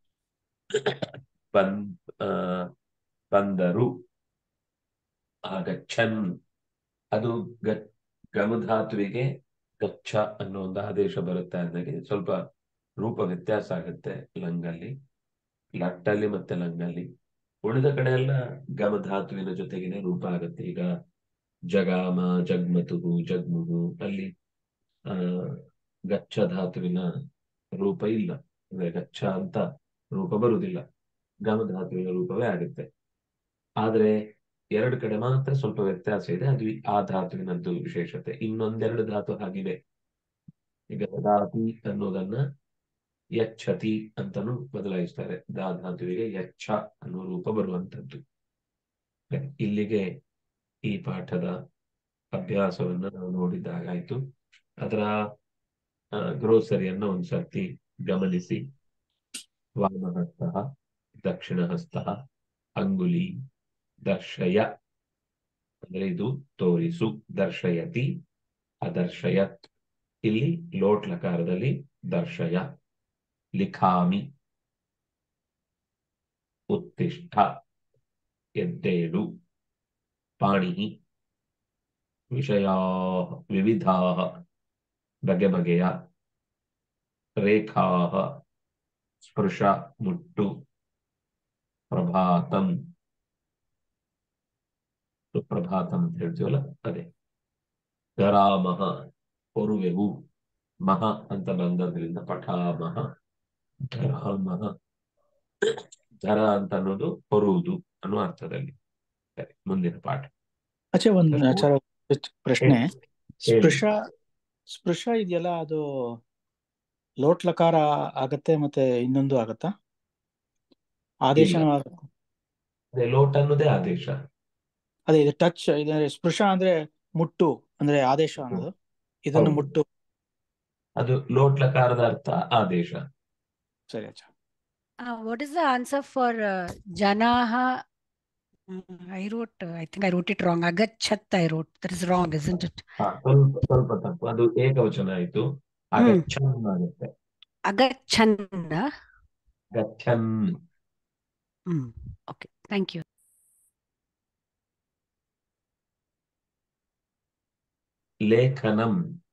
ಬಂದ್ ಆ, ಬಂದರು ಆಗಚ್ಚನ್ ಅದು ಗ ಗಮಧಾತುವಿಗೆ ಗಚ್ಚ ಅನ್ನೋ ಒಂದು ಆದೇಶ ಬರುತ್ತೆ ಅಂದಾಗೆ ಸ್ವಲ್ಪ ರೂಪ ವ್ಯತ್ಯಾಸ ಆಗುತ್ತೆ ಲಂಗಲ್ಲಿ ಲಟ್ಟಲ್ಲಿ ಮತ್ತೆ ಲಂಗಲ್ಲಿ ಉಳಿದ ಕಡೆ ಎಲ್ಲ ಗಮಧಾತುವಿನ ಜೊತೆಗೇನೆ ರೂಪ ಆಗುತ್ತೆ ಈಗ ಜಗಾಮ ಜಗ್ಮತುಹು ಜಗ್ಮುಹು ಅಲ್ಲಿ ಆ ಗಚ್ಚ ಧಾತುವಿನ ರೂಪ ಇಲ್ಲ ಅಂದ್ರೆ ಗಚ್ಚ ಅಂತ ರೂಪ ಬರುವುದಿಲ್ಲ ಗಮಧಾತುವಿನ ರೂಪವೇ ಆಗುತ್ತೆ ಆದ್ರೆ ಎರಡು ಕಡೆ ಮಾತ್ರ ಸ್ವಲ್ಪ ವ್ಯತ್ಯಾಸ ಇದೆ ಅದು ಆ ಧಾತುವಿನದ್ದು ವಿಶೇಷತೆ ಇನ್ನೊಂದೆರಡು ಧಾತು ಹಾಗಿವೆ ಈಗ ದಾತಿ ಅನ್ನೋದನ್ನ ಯಚ್ಛತಿ ಅಂತಾನು ಬದಲಾಯಿಸ್ತಾರೆ ದಾ ಧಾತುವಿಗೆ ಯಚ್ಛ ಅನ್ನೋ ರೂಪ ಬರುವಂತದ್ದು ಇಲ್ಲಿಗೆ ಈ ಪಾಠದ ಅಭ್ಯಾಸವನ್ನ ನಾವು ನೋಡಿದ್ದಾಗಾಯ್ತು ಅದರ ಗ್ರೋಸರಿಯನ್ನ ಒಂದ್ಸರ್ತಿ ಗಮನಿಸಿ ವಾಮಹಸ್ತ ದಕ್ಷಿಣಹಸ್ತ ಅಂಗುಲಿ ದರ್ಶಯ ಅಂದ್ರೆ ಇದು ತೋರಿಸು ದರ್ಶಯತಿ ಅದರ್ಶಯತ್ ಇಲ್ಲಿ ಲೋಟ್ ಲಕಾರದಲ್ಲಿ ದರ್ಶಯ ಲಿಖಾಮಿ ಉತ್ತಿಷ್ಠ ಎದ್ದೇಳು ಪಾಣಿ ವಿಷಯಾ ವಿವಿಧಾ ಬಗೆ ಬಗೆಯ ರೇಖಾ ಸ್ಪೃಶ ಮುಟ್ಟು ಪ್ರಭಾತಂ ಸುಪ್ರಭಾತಂ ಅಂತ ಹೇಳ್ತೀವಲ್ಲ ಅದೇ ಗರಾಮಹ ಹೊರುವೆವು ಮಹ ಅಂತ ಬಂದದ್ರಿಂದ ಪಠಾಮಹ ಧರಾಮಹ ಧರ ಅಂತ ಅನ್ನೋದು ಹೊರುವುದು ಅನ್ನೋ ಅರ್ಥದಲ್ಲಿ ಸರಿ ಮುಂದಿನ ಪಾಠ ಆಚೆ ಒಂದು ಆಚಾರ ಪ್ರಶ್ನೆ ಹೇಳಿ. ಸ್ಪೃಶ ಸ್ಪೃಶ ಇದೆಯಲ್ಲ ಅದು ಲೋಟ್ ಲಕಾರ ಆಗತ್ತೆ ಮತ್ತೆ ಇನ್ನೊಂದು ಆಗತ್ತಾ ಆದೇಶನೂ ಆಗತ್ತೆ ಅದೇ ಲೋಟ್ ಅನ್ನೋದೇ ಆದೇಶ ಅದೇ ಇದು ಟಚ್ ಇದಂದ್ರೆ ಸ್ಪೃಶ ಅಂದ್ರೆ ಮುಟ್ಟು ಅಂದ್ರೆ ಆದೇಶ ಅನ್ನೋದು ಇದನ್ನು ಹೌದು. ಮುಟ್ಟು ಅದು ಲೋಟ್ ಲಕಾರದ ಅರ್ಥ ಆದೇಶ ಸರಿ ಅಚ್ಚ Uh, what is the answer for uh, Janaha? Mm, I wrote, uh, I think I wrote it wrong. Agachat, I wrote. That is wrong, isn't it? ಹಾ, ಸ್ವಲ್ಪ ಸ್ವಲ್ಪ ತಪ್ಪು ಅದು ಏಕವಚನ ಆಯ್ತು ಅಗಚ್ಚನ್ ಆಗುತ್ತೆ Agachanda. ಗಚ್ಚನ್ Mm, okay, thank you. ಲೇಖನಂ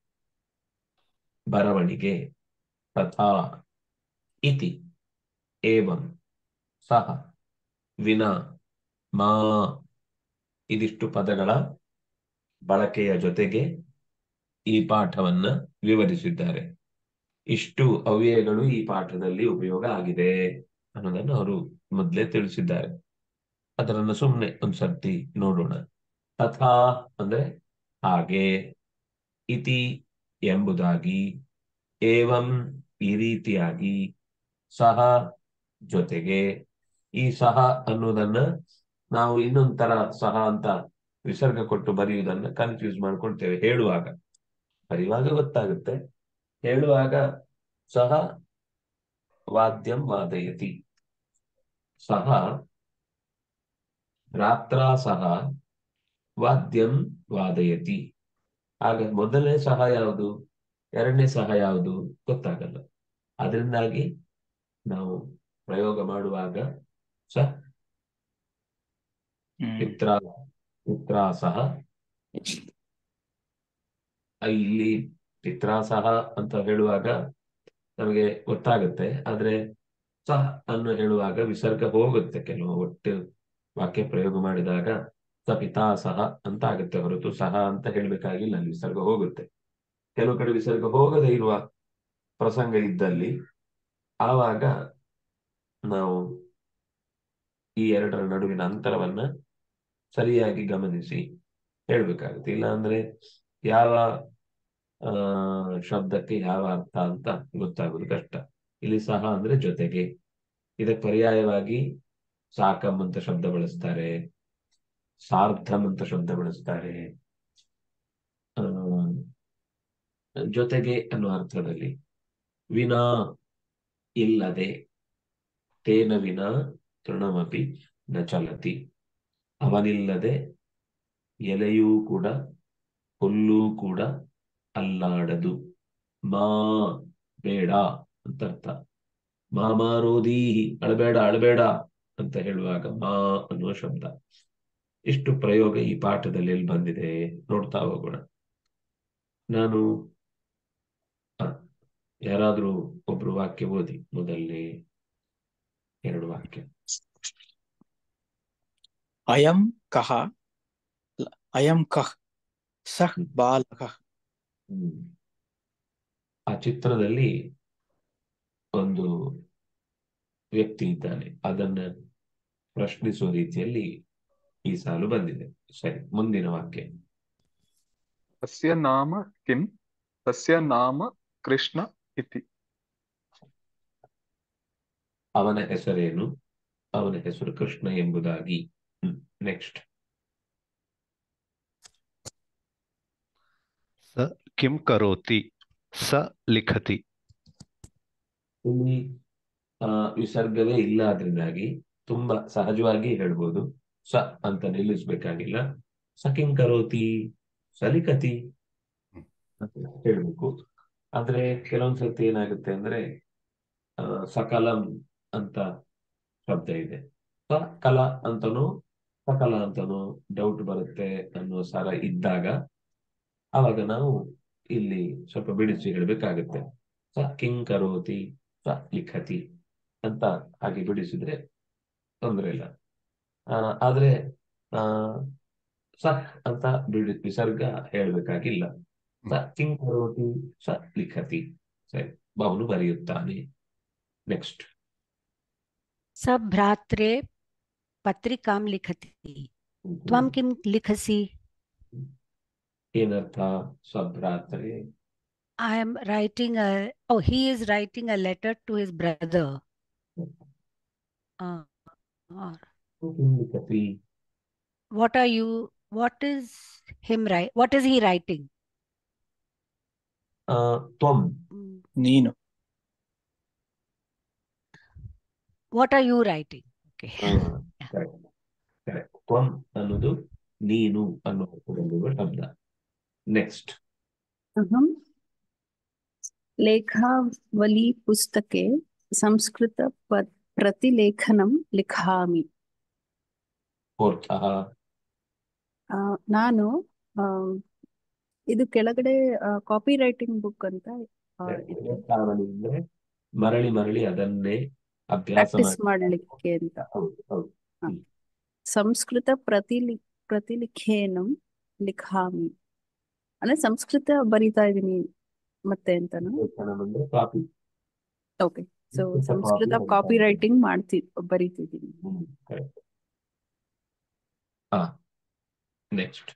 ಬರವಣಿಗೆ ತಥಾ ಇತಿ ಏವಂ ಸಹ ವಿನ ಮಾ ಇದಿಷ್ಟು ಪದಗಳ ಬಳಕೆಯ ಜೊತೆಗೆ ಈ ಪಾಠವನ್ನ ವಿವರಿಸಿದ್ದಾರೆ ಇಷ್ಟು ಅವ್ಯಯಗಳು ಈ ಪಾಠದಲ್ಲಿ ಉಪಯೋಗ ಆಗಿದೆ ಅನ್ನೋದನ್ನು ಅವರು ಮೊದಲೇ ತಿಳಿಸಿದ್ದಾರೆ ಅದರನ್ನ ಸುಮ್ಮನೆ ಒಂದ್ಸರ್ತಿ ನೋಡೋಣ ತಥಾ ಅಂದ್ರೆ ಹಾಗೆ ಇತಿ ಎಂಬುದಾಗಿ ಏವಂ ಈ ರೀತಿಯಾಗಿ ಸಹ ಜೊತೆಗೆ ಈ ಸಹ ಅನ್ನೋದನ್ನ ನಾವು ಇನ್ನೊಂದ್ ತರ ಸಹ ಅಂತ ವಿಸರ್ಗ ಕೊಟ್ಟು ಬರೆಯುವುದನ್ನ ಕನ್ಫ್ಯೂಸ್ ಮಾಡ್ಕೊಳ್ತೇವೆ ಹೇಳುವಾಗ ಬರೆಯುವಾಗ ಗೊತ್ತಾಗುತ್ತೆ ಹೇಳುವಾಗ ಸಹ ವಾದ್ಯಂ ವಾದಯತಿ ಸಹ ರಾತ್ರಾ ಸಹ ವಾದ್ಯಂ ವಾದಯತಿ ಆಗ ಮೊದಲನೇ ಸಹ ಯಾವುದು ಎರಡನೇ ಸಹ ಯಾವುದು ಗೊತ್ತಾಗಲ್ಲ ಅದರಿಂದಾಗಿ ನಾವು ಪ್ರಯೋಗ ಮಾಡುವಾಗ ಸ ಹ್ಮ್ ಪಿತ್ರ ಪಿತ್ರಾಸಹ ಆ ಇಲ್ಲಿ ಪಿತ್ರಾಸಹ ಅಂತ ಹೇಳುವಾಗ ನಮಗೆ ಗೊತ್ತಾಗುತ್ತೆ ಆದ್ರೆ ಸಹ ಅನ್ನು ಹೇಳುವಾಗ ವಿಸರ್ಗ ಹೋಗುತ್ತೆ ಕೆಲವು ಒಟ್ಟು ವಾಕ್ಯ ಪ್ರಯೋಗ ಮಾಡಿದಾಗ ಸ ಪಿತಾಸಹ ಅಂತ ಆಗುತ್ತೆ ಹೊರತು ಸಹ ಅಂತ ಹೇಳ್ಬೇಕಾಗಿಲ್ಲ ಅಲ್ಲಿ ವಿಸರ್ಗ ಹೋಗುತ್ತೆ ಕೆಲವು ಕಡೆ ವಿಸರ್ಗ ಹೋಗದೇ ಇರುವ ಪ್ರಸಂಗ ಇದ್ದಲ್ಲಿ ಆವಾಗ ನಾವು ಈ ಎರಡರ ನಡುವಿನ ಅಂತರವನ್ನ ಸರಿಯಾಗಿ ಗಮನಿಸಿ ಹೇಳ್ಬೇಕಾಗುತ್ತೆ ಇಲ್ಲ ಅಂದ್ರೆ ಯಾವ ಆ ಶಬ್ದಕ್ಕೆ ಯಾವ ಅರ್ಥ ಅಂತ ಗೊತ್ತಾಗೋದು ಕಷ್ಟ ಇಲ್ಲಿ ಸಹ ಅಂದ್ರೆ ಜೊತೆಗೆ ಇದಕ್ಕೆ ಪರ್ಯಾಯವಾಗಿ ಸಾಕಂ ಅಂತ ಶಬ್ದ ಬಳಸ್ತಾರೆ ಸಾರ್ಧಂ ಅಂತ ಶಬ್ದ ಬಳಸ್ತಾರೆ ಆ ಜೊತೆಗೆ ಅನ್ನೋ ಅರ್ಥದಲ್ಲಿ ವಿನಾ ಇಲ್ಲದೆ ತೇನ ವಿನಾ ತೃಣಮಪಿ ನ ಚಲತಿ ಅವನಿಲ್ಲದೆ ಎಲೆಯೂ ಕೂಡ ಹುಲ್ಲೂ ಕೂಡ ಅಲ್ಲಾಡದು ಮಾ ಬೇಡ ಅಂತ ಅರ್ಥ ಮಾಮಾರೋದೀಹಿ ಅಳಬೇಡ ಅಳಬೇಡ ಅಂತ ಹೇಳುವಾಗ ಮಾ ಅನ್ನುವ ಶಬ್ದ ಇಷ್ಟು ಪ್ರಯೋಗ ಈ ಪಾಠದಲ್ಲಿ ಎಲ್ಲಿ ಬಂದಿದೆ ನೋಡ್ತಾ ಹೋಗೋಣ ನಾನು ಹ, ಯಾರಾದ್ರೂ ಒಬ್ರು ವಾಕ್ಯ ಓದಿ ಮೊದಲನೇ ಎರಡು ವಾಕ್ಯ ಅಯಂ ಕಹ ಅಯಂ ಕಹ್ ಸಹ್ ಬಾಲಕಃ ಹ್ಮ್. ಆ ಚಿತ್ರದಲ್ಲಿ ಒಂದು ವ್ಯಕ್ತಿ ಇದ್ದಾನೆ ಅದನ್ನ ಪ್ರಶ್ನಿಸುವ ರೀತಿಯಲ್ಲಿ ಈ ಸಾಲು ಬಂದಿದೆ ಸರಿ ಮುಂದಿನ ವಾಕ್ಯ तस्य नाम किं तस्य नाम कृष्ण इति ಅವನ ಹೆಸರೇನು ಅವನ ಹೆಸರು ಕೃಷ್ಣ ಎಂಬುದಾಗಿ ನೆಕ್ಸ್ಟ್ स किं करोति स लिखति ಇಲ್ಲಿ ಆ ವಿಸರ್ಗವೇ ಇಲ್ಲ ಅದರಿಂದಾಗಿ ತುಂಬಾ ಸಹಜವಾಗಿ ಹೇಳ್ಬೋದು ಸ ಅಂತ ನಿಲ್ಲಿಸ್ಬೇಕಾಗಿಲ್ಲ ಸಕಿಂ ಕರೋತಿ ಸಲಿಕತಿ ಅಂತ ಹೇಳ್ಬೇಕು ಆದ್ರೆ ಕೆಲವೊಂದ್ಸತಿ ಏನಾಗುತ್ತೆ ಅಂದ್ರೆ ಆ, ಸಕಲಂ ಅಂತ ಶಬ್ದ ಇದೆ ಸ ಕಲ ಅಂತನೂ ಸಕಲ ಅಂತನೂ ಡೌಟ್ ಬರುತ್ತೆ ಅನ್ನೋ ಸಾರ ಇದ್ದಾಗ ಆವಾಗ ನಾವು ಇಲ್ಲಿ ಸ್ವಲ್ಪ ಬಿಡಿಸಿ ಹೇಳ್ಬೇಕಾಗತ್ತೆ ಸ ಕಿಂ ಕರೋತಿ ಸ ಲಿಖತಿ ಅಂತ ಹಾಗೆ ಬಿಡಿಸಿದ್ರೆ ತೊಂದರೆ ಇಲ್ಲ ಆ, ಆದ್ರೆ ಆ ಸ ಅಂತ ಬಿಡಿ ವಿಸರ್ಗ ಹೇಳ್ಬೇಕಾಗಿಲ್ಲ ಸ ಕಿಂ ಕರೋತಿ ಸ ಲಿಖತಿ ಸರಿ ಅವನು ಬರೆಯುತ್ತಾನೆ ನೆಕ್ಸ್ಟ್ स भ्रात्रे पत्रिकां लिखति त्वं किं लिखसि ಏನರ್ಥ ಸ್ವಭ್ರಾತ್ರೆ I am writing a, oh, he is writing a letter to his brother. Uh, or किं लिखति What are you, what is him write, what is he writing? ಆ, ತ್ವಂ Mm. ನೀನು What are you writing? Okay. Correct correct ತ್ವಂ ಅನ್ನೋದು ನೀನು ಅನ್ನೋ ಅರ್ಥದಲ್ಲಿರುವ ಶಬ್ದ ನೆಕ್ಸ್ಟ್ अहं लेखावली पुस्तके संस्कृत प- प्रतिलेखनं लिखामि ಫೋರ್ತ್ ಆ, ನಾನು ಆ, ಇದು ಕೆಳಗಡೆ ಕಾಪಿ ರೈಟಿಂಗ್ ಬುಕ್ ಅಂತ ಆ, ಇದೆ ಲೆಕ್ಕಾವಳಿ ಅಂದ್ರೆ ಮರಳಿ ಮರಳಿ ಅದನ್ನೇ ಅಭ್ಯಾಸ ಪ್ರಾಕ್ಟೀಸ್ ಮಾಡಿ ಮಾಡ್ಲಿಕ್ಕೆ ಅಂತ ಹೌದು ಹೌದು ಹ. ಸಂಸ್ಕೃತ ಪ್ರತಿಲಿ ಪ್ರತಿಲಿಖೇನಂ ಲಿಖಾಮಿ ಅಂದ್ರೆ ಸಂಸ್ಕೃತ ಬರಿತಾ ಇದೀನಿ ಮತ್ತೆ ಅಂತನು ಲೇಖನ ಅಂದ್ರೆ copy okay so Sanskrit Sanskrit copy copy ಬರಿತಾ ರೈಟಿಂಗ್ ಮಾಡ್ತಿ ಬರಿತಿದ್ದೀನಿ ಕರೆಕ್ಟ್ ಹಾ ನೆಕ್ಸ್ಟ್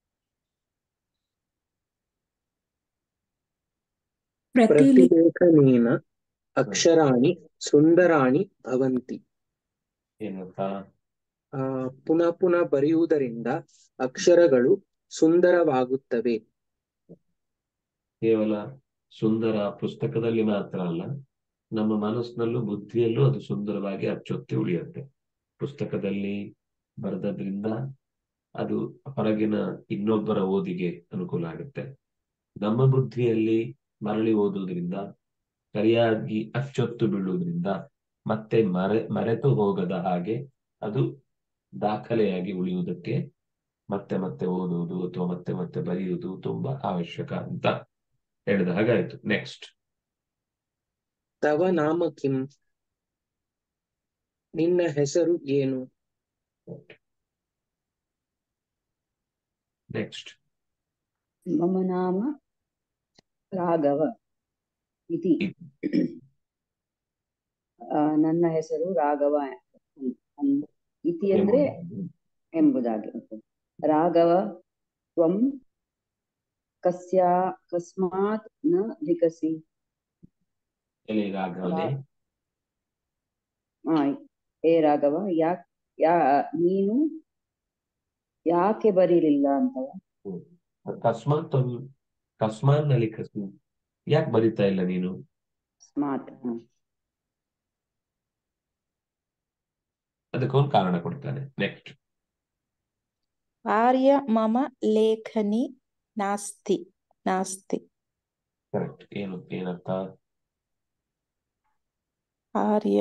प्रतिलि प्रतिलेखनेन अक्षराणि सुन्दराणि भवन्ति ಏನಂತ ಆ, ಪುನಃ ಪುನಃ ಬರೆಯುವುದರಿಂದ ಅಕ್ಷರಗಳು ಸುಂದರವಾಗುತ್ತವೆ ಕೇವಲ ಸುಂದರ ಪುಸ್ತಕದಲ್ಲಿ ಮಾತ್ರ ಅಲ್ಲ ನಮ್ಮ ಮನಸ್ಸಿನಲ್ಲೂ ಬುದ್ಧಿಯಲ್ಲೂ ಅದು ಸುಂದರವಾಗಿ ಅಚ್ಚೊತ್ತಿ ಉಳಿಯುತ್ತೆ ಪುಸ್ತಕದಲ್ಲಿ ಬರೆದದ್ರಿಂದ ಅದು ಹೊರಗಿನ ಇನ್ನೊಬ್ಬರ ಓದಿಗೆ ಅನುಕೂಲ ಆಗುತ್ತೆ ನಮ್ಮ ಬುದ್ಧಿಯಲ್ಲಿ ಮರಳಿ ಓದುವುದರಿಂದ ಸರಿಯಾಗಿ ಅಚ್ಚೊತ್ತು ಬೀಳುವುದರಿಂದ ಮತ್ತೆ ಮರೆ ಮರೆತು ಹೋಗದ ಹಾಗೆ ಅದು ದಾಖಲೆಯಾಗಿ ಉಳಿಯುವುದಕ್ಕೆ ಮತ್ತೆ ಮತ್ತೆ ಓದುವುದು ಅಥವಾ ಮತ್ತೆ ಮತ್ತೆ ಬರೆಯುವುದು ತುಂಬಾ ಅವಶ್ಯಕ ಅಂತ ಹೇಳಿದ ಹಾಗಾಯ್ತು ನೆಕ್ಸ್ಟ್ ತವ ನಾಮ ಕಿಂ ನಿನ್ನ ಹೆಸರು ಏನು ನೆಕ್ಸ್ಟ್ मम नाम ರಾಘವ ಇತಿ ಆ, ನನ್ನ ಹೆಸರು ರಾಘವ ಅನ್- ಅನ್- ಇತಿ ಅಂದ್ರೆ ಎಂಬುದಾಗಿ ರಾಘವ ತ್ವಂ ಕಸ್ಯಾ ಕಸ್ಮಾತ್ ನ ಲಿಖಸಿ ಎಲೆ ರಾಘವನೇ ಆ, ಏ ರಾಘವ ಯಾಕ್ ಯಾ ನೀನು ಯಾಕೆ ಬರೀಲಿಲ್ಲ ಅಂತವ ಕಸ್ಮಾತ್ ತ್ವಂ ಕಸ್ಮಾತ್ ನಲ್ಲಿ ಕಸ್ಮ ಯಾಕೆ ಬರೀತಾ ಇಲ್ಲ ನೀನು ಸ್ಮಾರ್ಟ್ ಅದಕ್ಕೊಂದು ಕಾರಣ ಕೊಡ್ತಾನೆ ನೆಕ್ಸ್ಟ್ आर्य मम लेखनी नास्ति नास्ति ಕರೆಕ್ಟ್ ಏನು ಏನರ್ಥ आर्य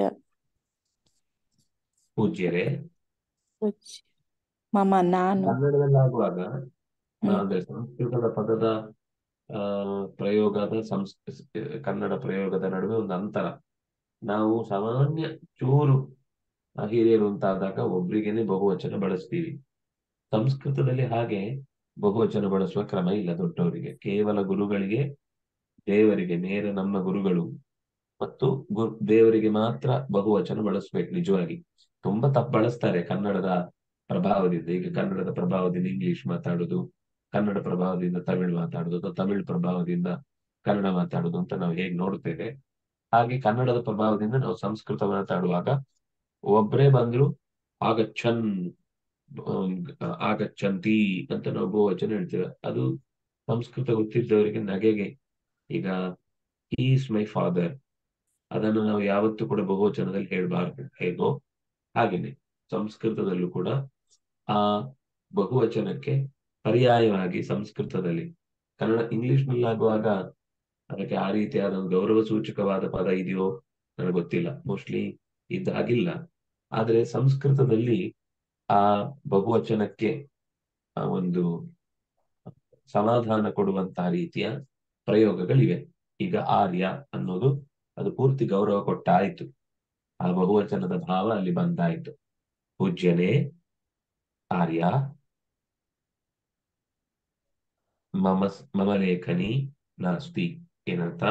ಪೂಜ್ಯರೇ ಉಚ್ ಮಮ ನಾನು ಕನ್ನಡದಲ್ಲಾಗುವಾಗ ಆ, ಹ್ಮ್. ಅಂದ್ರೆ ಸಂಸ್ಕೃತದ ಪದದ ಆ ಪ್ರಯೋಗದ ಸಂಸ್ ಕನ್ನಡ ಪ್ರಯೋಗದ ನಡುವೆ ಒಂದು ಅಂತರ ನಾವು ಸಾಮಾನ್ಯ ಚೂರು ಆ, ಹಿರಿಯರು ಅಂತಾದಾಗ ಒಬ್ರಿಗೇನೆ ಬಹುವಚನ ಬಳಸ್ತೀವಿ ಸಂಸ್ಕೃತದಲ್ಲಿ ಹಾಗೆ ಬಹುವಚನ ಬಳಸುವ ಕ್ರಮ ಇಲ್ಲ ದೊಡ್ಡವರಿಗೆ ಕೇವಲ ಗುರುಗಳಿಗೆ ದೇವರಿಗೆ ನೇರ ನಮ್ಮ ಗುರುಗಳು ಮತ್ತು ಗು ದೇವರಿಗೆ ಮಾತ್ರ ಬಹುವಚನ ಬಳಸ್ಬೇಕು ನಿಜವಾಗಿ ತುಂಬಾ ತಪ್ಪು ಬಳಸ್ತಾರೆ ಕನ್ನಡದ ಪ್ರಭಾವದಿಂದ ಈಗ ಕನ್ನಡದ ಪ್ರಭಾವದಿಂದ ಇಂಗ್ಲಿಷ್ ಮಾತಾಡುದು ಕನ್ನಡ ಪ್ರಭಾವದಿಂದ ತಮಿಳು ಮಾತಾಡುದು ಅಥವಾ ತಮಿಳು ಪ್ರಭಾವದಿಂದ ಕನ್ನಡ ಮಾತಾಡುದು ಅಂತ ನಾವು ಹೇಗೆ ನೋಡ್ತೇವೆ ಹಾಗೆ ಕನ್ನಡದ ಪ್ರಭಾವದಿಂದ ನಾವು ಸಂಸ್ಕೃತ ಮಾತಾಡುವಾಗ ಒಬ್ಬರೇ ಬಂದ್ರು ಆಗಚ್ಚನ್ ಅಹ್, ಆಗಚ್ಚಂತಿ ಅಂತ ನಾವು ಬಹುವಚನ ಹೇಳ್ತೇವೆ ಅದು ಸಂಸ್ಕೃತ ಗೊತ್ತಿದ್ದವರಿಗೆ ನಗೆಗೆ ಈಗ ಈಸ್ ಮೈ ಫಾದರ್ ಅದನ್ನು ನಾವು ಯಾವತ್ತೂ ಕೂಡ ಬಹುವಚನದಲ್ಲಿ ಹೇಳ್ಬಾರ್ದು ಹೇಗೋ ಹಾಗೇನೆ ಸಂಸ್ಕೃತದಲ್ಲೂ ಕೂಡ ಆ ಬಹುವಚನಕ್ಕೆ ಪರ್ಯಾಯವಾಗಿ ಸಂಸ್ಕೃತದಲ್ಲಿ ಕನ್ನಡ ಇಂಗ್ಲಿಷ್ ನಲ್ಲಾಗುವಾಗ ಅದಕ್ಕೆ ಆ ರೀತಿಯಾದ ಒಂದು ಗೌರವ ಸೂಚಕವಾದ ಪದ ಇದೆಯೋ ನನಗೆ ಗೊತ್ತಿಲ್ಲ ಮೋಸ್ಟ್ಲಿ ಇದಾಗಿಲ್ಲ ಆದ್ರೆ ಸಂಸ್ಕೃತದಲ್ಲಿ ಆ ಬಹುವಚನಕ್ಕೆ ಆ ಒಂದು ಸಮಾಧಾನ ಕೊಡುವಂತಹ ರೀತಿಯ ಪ್ರಯೋಗಗಳಿವೆ ಈಗ ಆರ್ಯ ಅನ್ನೋದು ಅದು ಪೂರ್ತಿ ಗೌರವ ಕೊಟ್ಟಾಯ್ತು ಆ ಬಹುವಚನದ ಭಾವ ಅಲ್ಲಿ ಬಂದಾಯ್ತು ಪೂಜ್ಯನೇ ಆರ್ಯ ಮಮ ಮಮ ಲೇಖನಿ ನಾಸ್ತಿ ಏನಂತ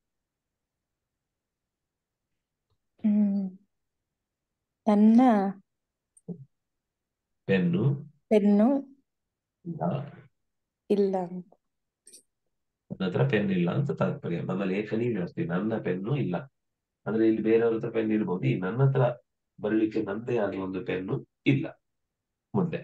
ಹ್ಮ್ ನನ್ನ ಪೆನ್ನು ಪೆನ್ನು ಇಲ್ಲ ಇಲ್ಲ ನನ್ನ ಹತ್ರ ಪೆನ್ ಇಲ್ಲ ಅಂತ ತಾತ್ಪರ್ಯ ಮಮ ಲೇಖನಿ ನಾಸ್ತಿ ನನ್ನ ಪೆನ್ನು ಇಲ್ಲ ಅಂದ್ರೆ ಇಲ್ಲಿ ಬೇರೆಯವ್ರ ಹತ್ರ ಪೆನ್ ಇರ್ಬೋದು ಈ ನನ್ನ ಹತ್ರ ಬರಲಿಕ್ಕೆ ನನ್ನದೇ ಆದ ಒಂದು ಪೆನ್ನು ಇಲ್ಲ ಮುಂದೆ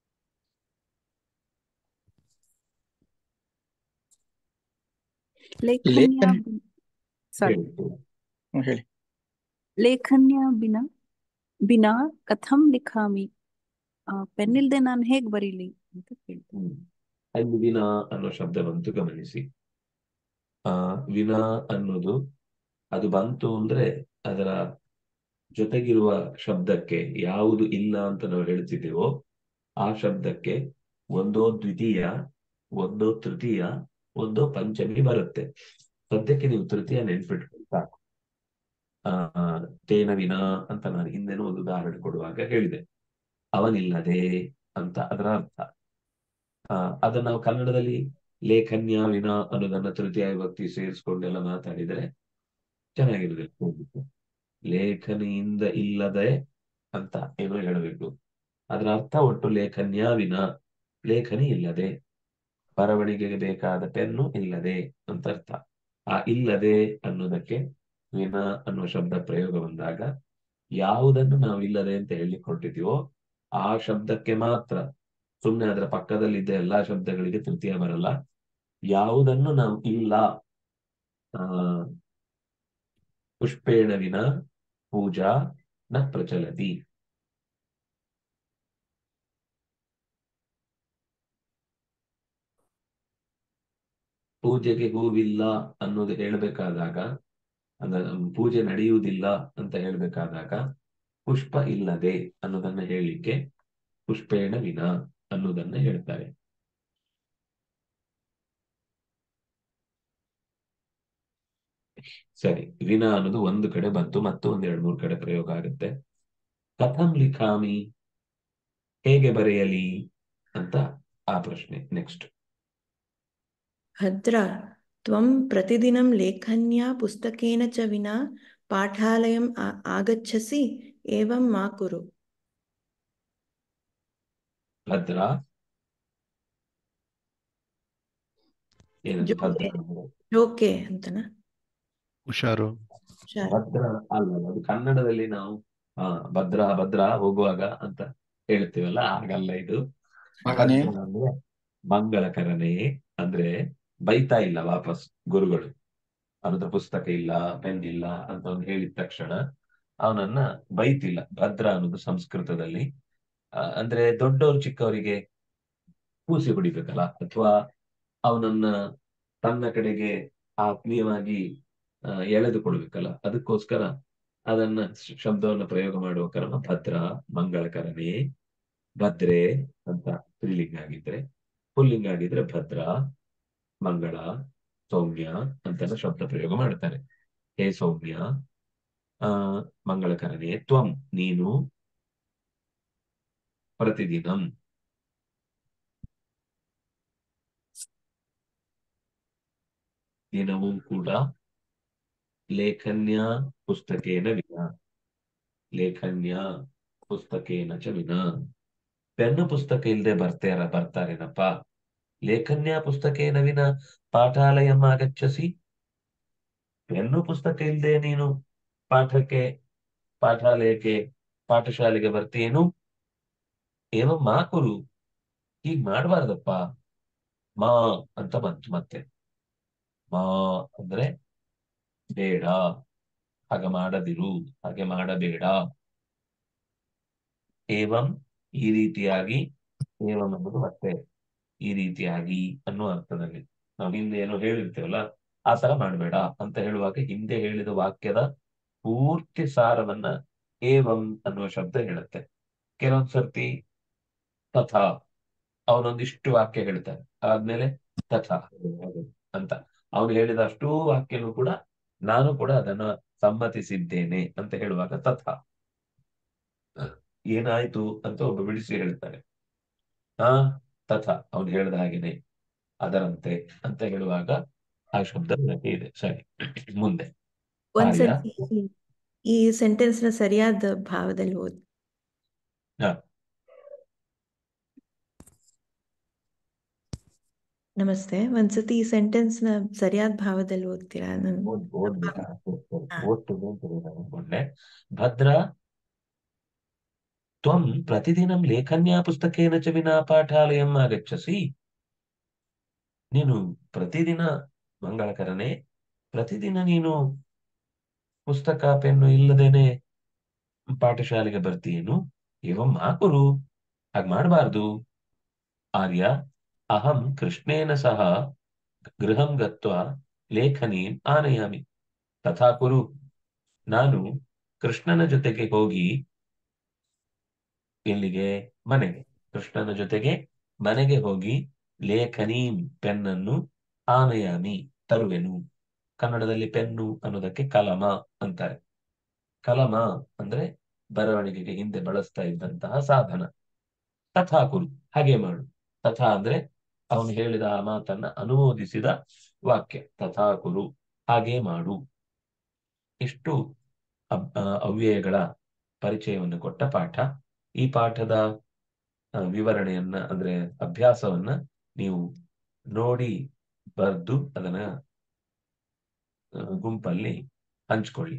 ಲೇಖನ್ಯ ಲೇಖನ್ ಸಾರಿ ಹೇಳಿ ಹ್ಮ್, ಹೇಳಿ ಲೇಖನ್ಯ ಬಿನ ಬಿನಾ ಕಥಂ ಲಿಖಾಮಿ ಪೆನ್ ಇಲ್ದೆ ನಾನು ಹೇಗ್ ಬರೀಲಿ ಅಂತ ಕೇಳ್ತಾರೆ ಹ್ಮ್. ಅಲ್ಲಿ ವಿನ ಅನ್ನೋ ಶಬ್ದ ಬಂತು ಗಮನಿಸಿ ಆ ವಿನ ಅನ್ನೋದು ಅದು ಬಂತು ಅಂದ್ರೆ ಅದರ ಜೊತೆಗಿರುವ ಶಬ್ದಕ್ಕೆ ಯಾವುದು ಇಲ್ಲ ಅಂತ ನಾವು ಹೇಳ್ತಿದ್ದೇವೋ ಆ ಶಬ್ದಕ್ಕೆ ಒಂದೋ ದ್ವಿತೀಯ ಒಂದೋ ತೃತೀಯ ಒಂದೋ ಪಂಚಮಿ ಬರುತ್ತೆ ಸದ್ಯಕ್ಕೆ ನೀವು ತೃತೀಯ ನೆನ್ಪಿಟ್ಕೊಂಡು ಸಾಕು ಆ ತೇನ ವಿನ ಅಂತ ನಾನು ಹಿಂದೆನೂ ಒಂದು ಉದಾಹರಣೆ ಕೊಡುವಾಗ ಹೇಳಿದೆ ಅವನಿಲ್ಲದೆ ಅಂತ ಅದರ ಅರ್ಥ ಆ ಅದನ್ನ ನಾವು ಕನ್ನಡದಲ್ಲಿ ಲೇಖನ್ಯ ವಿನ ಅನ್ನೋದನ್ನ ತೃತೀಯ ವಿಭಕ್ತಿ ಸೇರಿಸ್ಕೊಂಡೆಲ್ಲ ಮಾತಾಡಿದರೆ ಚೆನ್ನಾಗಿರುವುದಿಲ್ಲ ಹೋಗ್ಲಿಕ್ಕೆ. ಲೇಖನಿಯಿಂದ ಇಲ್ಲದೆ ಅಂತ ಏನೋ ಹೇಳಬೇಕು ಅದರ ಅರ್ಥ ಒಟ್ಟು ಲೇಖನ್ಯ ವಿನ ಲೇಖನಿ ಇಲ್ಲದೆ ಬರವಣಿಗೆಗೆ ಬೇಕಾದ ಪೆನ್ನು ಇಲ್ಲದೆ ಅಂತ ಅರ್ಥ ಆ ಇಲ್ಲದೆ ಅನ್ನೋದಕ್ಕೆ ವಿನ ಅನ್ನುವ ಶಬ್ದ ಪ್ರಯೋಗ ಬಂದಾಗ ಯಾವುದನ್ನು ನಾವು ಇಲ್ಲದೆ ಅಂತ ಹೇಳಲಿಕ್ಕೆ ಹೊರಟಿದೀವೋ ಆ ಶಬ್ದಕ್ಕೆ ಮಾತ್ರ ಸುಮ್ಮನೆ ಅದರ ಪಕ್ಕದಲ್ಲಿದ್ದ ಎಲ್ಲಾ ಶಬ್ದಗಳಿಗೆ ತೃತೀಯ ಬರಲ್ಲ ಯಾವುದನ್ನು ನಾವು ಇಲ್ಲ ಆ ಪುಷ್ಪೇಣ ವಿನ ಪೂಜಾ ನ ಪ್ರಚಲತಿ ಪೂಜೆಗೆ ಹೂವಿಲ್ಲ ಅನ್ನೋದು ಹೇಳ್ಬೇಕಾದಾಗ ಅಂದ್ರೆ ಪೂಜೆ ನಡೆಯುವುದಿಲ್ಲ ಅಂತ ಹೇಳ್ಬೇಕಾದಾಗ ಪುಷ್ಪ ಇಲ್ಲದೆ ಅನ್ನೋದನ್ನ ಹೇಳಲಿಕ್ಕೆ ಪುಷ್ಪೇಣ ವಿನ ಅನ್ನೋದನ್ನ ಹೇಳ್ತಾರೆ ಸರಿ ವಿನ ಅನ್ನೋದು ಒಂದು ಕಡೆ ಬಂತು ಮತ್ತು ಒಂದ್ ಎರಡ್ ಮೂರು ಕಡೆ ಪ್ರಯೋಗ ಆಗುತ್ತೆ ಕಥಂ ಲಿಖಾಮಿ ಹೇಗೆ ಬರೆಯಲಿ ಅಂತ ಆ ಪ್ರಶ್ನೆ ನೆಕ್ಸ್ಟ್ ಭದ್ರ ತ್ವಂ ಪ್ರತಿದಿನಂ ಲೇಖನ್ಯಾ ಪುಸ್ತಕೇನ ಚ ವಿನಾ ಪಾಠಾಲಯಂ ಆ- ಆಗಚ್ಚಸಿ ಏವಂ ಮಾ ಕುರು ಭದ್ರ ಏನದು ಭದ್ರ ಜೋಕೆ ಅಂದ್ರೆ? ಜೋಕೆ ಅಂತನ ಹುಷಾರು ಹುಷಾರು ಭದ್ರ ಅಲ್ಲ ಅದು ಕನ್ನಡದಲ್ಲಿ ನಾವು ಆ ಭದ್ರ ಭದ್ರ ಹೋಗುವಾಗ ಅಂತ ಹೇಳ್ತೀವಲ್ಲ ಹಾಗಲ್ಲ ಇದು ಮಗನೇ ಭದ್ರ ಅಂದ್ರೆ ಮಂಗಳಕರನೇ ಅಂದ್ರೆ ಬೈತಾ ಇಲ್ಲ ವಾಪಸ್ ಗುರುಗಳು ಅವನತ್ರ ಪುಸ್ತಕ ಇಲ್ಲ ಪೆನ್ ಇಲ್ಲ ಅಂತ ಅವ್ನು ಹೇಳಿದ ತಕ್ಷಣ ಅವನನ್ನ ಬೈತಿಲ್ಲ ಭದ್ರ ಅನ್ನೋದು ಸಂಸ್ಕೃತದಲ್ಲಿ ಆ, ಅಂದ್ರೆ ದೊಡ್ಡವರು ಚಿಕ್ಕವರಿಗೆ ಕೂಸಿ ಹೊಡಿಬೇಕಲ್ಲ ಅಥವಾ ಅವನನ್ನ ತನ್ನ ಕಡೆಗೆ ಆತ್ಮೀಯವಾಗಿ ಆ, ಎಳೆದುಕೊಳ್ಬೇಕಲ್ಲ ಅದಕ್ಕೋಸ್ಕರ ಅದನ್ನ ಶ- ಶಬ್ದವನ್ನ ಪ್ರಯೋಗ ಮಾಡುವ ಕ್ರಮ ಭದ್ರ ಮಂಗಳಕರನೇ ಭದ್ರೆ ಅಂತ ಸ್ತ್ರೀಲಿಂಗ ಆಗಿದ್ರೆ ಪುಲ್ಲಿಂಗ ಆಗಿದ್ರೆ ಭದ್ರ ಮಂಗಳ ಸೌಮ್ಯ ಅಂತೆಲ್ಲ ಶಬ್ದ ಪ್ರಯೋಗ ಮಾಡ್ತಾರೆ ಹೇ ಸೌಮ್ಯ ಆ ಮಂಗಳಕರನೇ ತ್ವಂ ನೀನು ಪ್ರತಿದಿನಂ ದಿನವೂ ಕೂಡ ಲೇಖನ್ಯ ಪುಸ್ತಕೇನ ವಿನ ಲೇಖನ್ಯ ಪುಸ್ತಕೇನ ಚ ವಿನ ಪೆನ್ನು ಪುಸ್ತಕ ಇಲ್ಲದೆ ಬರ್ತಾರ ಬರ್ತಾರೇನಪ್ಪ ಲೇಖನ್ಯ ಪುಸ್ತಕೇನ ವಿನ ಪಾಠಾಲಯಂ ಆಗಚ್ಚಸಿ ಪೆನ್ನು ಪುಸ್ತಕ ಇಲ್ಲದೆ ನೀನು ಪಾಠಕ್ಕೆ ಪಾಠಾಲಯಕ್ಕೆ ಪಾಠಶಾಲೆಗೆ ಬರ್ತೇನು ಏವ ಮಾ ಕುರು ಹೀಗ್ ಮಾಡ್ಬಾರ್ದಪ್ಪ ಮಾ ಅಂತ ಬಂತು ಮತ್ತೆ ಮಾ ಅಂದ್ರೆ ಬೇಡ ಹಾಗೆ ಮಾಡದಿರು ಹಾಗೆ ಮಾಡಬೇಡ ಏವಂ ಈ ರೀತಿಯಾಗಿ ಏವಂ ಅನ್ನೋದು ಮತ್ತೆ ಈ ರೀತಿಯಾಗಿ ಅನ್ನೋ ಅರ್ಥದಲ್ಲಿ ನಾವು ಹಿಂದೆ ಏನೋ ಹೇಳಿರ್ತೇವಲ್ಲ ಆ ತರ ಮಾಡಬೇಡ ಅಂತ ಹೇಳುವಾಗ ಹಿಂದೆ ಹೇಳಿದ ವಾಕ್ಯದ ಪೂರ್ತಿ ಸಾರವನ್ನ ಏವಂ ಅನ್ನುವ ಶಬ್ದ ಹೇಳುತ್ತೆ ಕೆಲವೊಂದ್ ಸರ್ತಿ ತಥಾ ಅವನೊಂದಿಷ್ಟು ವಾಕ್ಯ ಹೇಳ್ತಾನೆ ಆದ್ಮೇಲೆ ತಥಾ ಅಂತ ಅವನು ಹೇಳಿದ ಅಷ್ಟೂ ವಾಕ್ಯನೂ ಕೂಡ ನಾನು ಕೂಡ ಅದನ್ನ ಸಮ್ಮತಿಸಿದ್ದೇನೆ ಅಂತ ಹೇಳುವಾಗ ತಥಾ ಏನಾಯ್ತು ಅಂತ ಒಬ್ಬ ಬಿಡಿಸಿ ಹೇಳ್ತಾರೆ ಹಾ ತಥಾ ಅವನು ಹೇಳ್ದ ಹಾಗೇನೆ ಅದರಂತೆ ಅಂತ ಹೇಳುವಾಗ ಆ ಶಬ್ದ ಬಳಕೆ ಇದೆ ಸರಿ ಮುಂದೆ ಕಾರ್ಯ ಒಂದ್ಸತಿ ಈ- ಈ ಸೆಂಟೆನ್ಸ್ ನ ಸರಿಯಾದ ಭಾವದಲ್ಲಿ ಓದ್ ಹಾ ನಮಸ್ತೆ ಒಂದ್ಸತಿ ಈ ಸೆಂಟೆನ್ಸ್ ನ ಸರಿಯಾದ ಭಾವದಲ್ಲಿ ಓದ್ತೀರಾ ನನ್ ಓದ್ ಓದ್ಬೇಕಾ ಹಾ. ಓದ್ತೀನಿ ಅಂತ ನಾನು ಅನ್ಕೊಂಡೆ ಭದ್ರ ತ್ವಂ ಪ್ರತಿದಿನಂ ಲೇಖನ್ಯಾ ಪುಸ್ತಕೇನ ಚ ವಿನಾ ಪಾಠಾಲಯಂ ಆಗಚ್ಚಸಿ ನೀನು ಪ್ರತಿದಿನ ಮಂಗಳಕರನೇ ಪ್ರತಿದಿನ ನೀನು ಪುಸ್ತಕ ಪೆನ್ನು ಇಲ್ಲದೇನೆ ಪಾಠಶಾಲೆಗೆ ಬರ್ತೀಯೇನು ಏವಂ ಮಾ ಕುರು ಹಾಗೆ ಮಾಡಬಾರ್ದು ಆರ್ಯ ಅಹಂ ಕೃಷ್ಣೇನ ಸಹ ಗೃಹಂ ಗತ್ವ ಲೇಖನೀಂ ಆನಯಾಮಿ ತಥಾ ಕುರು ನಾನು ಕೃಷ್ಣನ ಜೊತೆಗೆ ಹೋಗಿ ಎಲ್ಲಿಗೆ ಮನೆಗೆ ಕೃಷ್ಣನ ಜೊತೆಗೆ ಮನೆಗೆ ಹೋಗಿ ಲೇಖನೀಂ ಪೆನ್ನನ್ನು ಆನಯಾಮಿ ತರುವೆನು ಕನ್ನಡದಲ್ಲಿ ಪೆನ್ನು ಅನ್ನೋದಕ್ಕೆ ಕಲಮ ಅಂತಾರೆ ಕಲಮ ಅಂದ್ರೆ ಬರವಣಿಗೆಗೆ ಹಿಂದೆ ಬಳಸ್ತಾ ಇದ್ದಂತಹ ಸಾಧನ ತಥಾ ಕುರು ಹಾಗೆ ಮಾಡು ತಥಾ ಅಂದ್ರೆ ಅವನು ಹೇಳಿದ ಆ ಮಾತನ್ನ ಅನುಮೋದಿಸಿದ ವಾಕ್ಯ ತಥಾ ಕುರು ಹಾಗೆ ಮಾಡು ಇಷ್ಟು ಅಬ್- ಆ, ಅವ್ಯಯಗಳ ಪರಿಚಯವನ್ನು ಕೊಟ್ಟ ಪಾಠ ಈ ಪಾಠದ ಆ, ವಿವರಣೆಯನ್ನ ಅಂದ್ರೆ ಅಭ್ಯಾಸವನ್ನ ನೀವು ನೋಡಿ ಬರೆದು ಅದನ್ನ ಆ, ಗುಂಪಲ್ಲಿ ಹಂಚ್ಕೊಳ್ಳಿ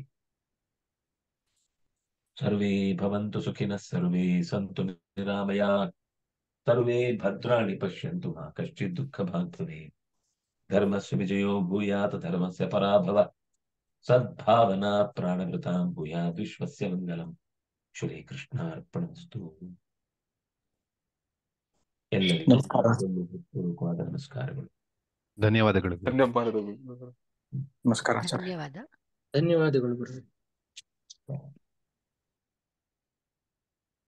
ಸರ್ವೇ ಭವಂತು ಸುಖಿನಃ ಸರ್ವೇ ಸಂತು ನಿರಾಮಯ ಸರ್ವೇ ಭದ್ರಾಣಿ ಪಶ್ಯಂತು ಮಾ ಕಶ್ಚಿತ್ ದುಃಖ ಭಾಗ್ಭವೆ ಧರ್ಮಸ್ಯ ವಿಜಯೋ ಭೂಯಾತ್ ಧರ್ಮಸ್ಯ ಪರಾಭವ ಸದ್ಭಾವನಾ ಪ್ರಾಣಭೃತಾಂ ಭೂಯಾತ್ ವಿಶ್ವಸ್ಯ ಮಂಗಲಂ ಶ್ರೀಕೃಷ್ಣಾರ್ಪಣಮಸ್ತು ಎಲ್ಲರಿಗೂ ನಮಸ್ಕಾರ. ಪೂರ್ವಕವಾದ ನಮಸ್ಕಾರಗಳು ಧನ್ಯವಾದಗಳು ಧನ್ಯವಾದಗಳು ನಮಸ್ಕಾರ ಆಚಾರ್ಯ ಧನ್ಯವಾದ ಧನ್ಯವಾದಗಳು ಗುರು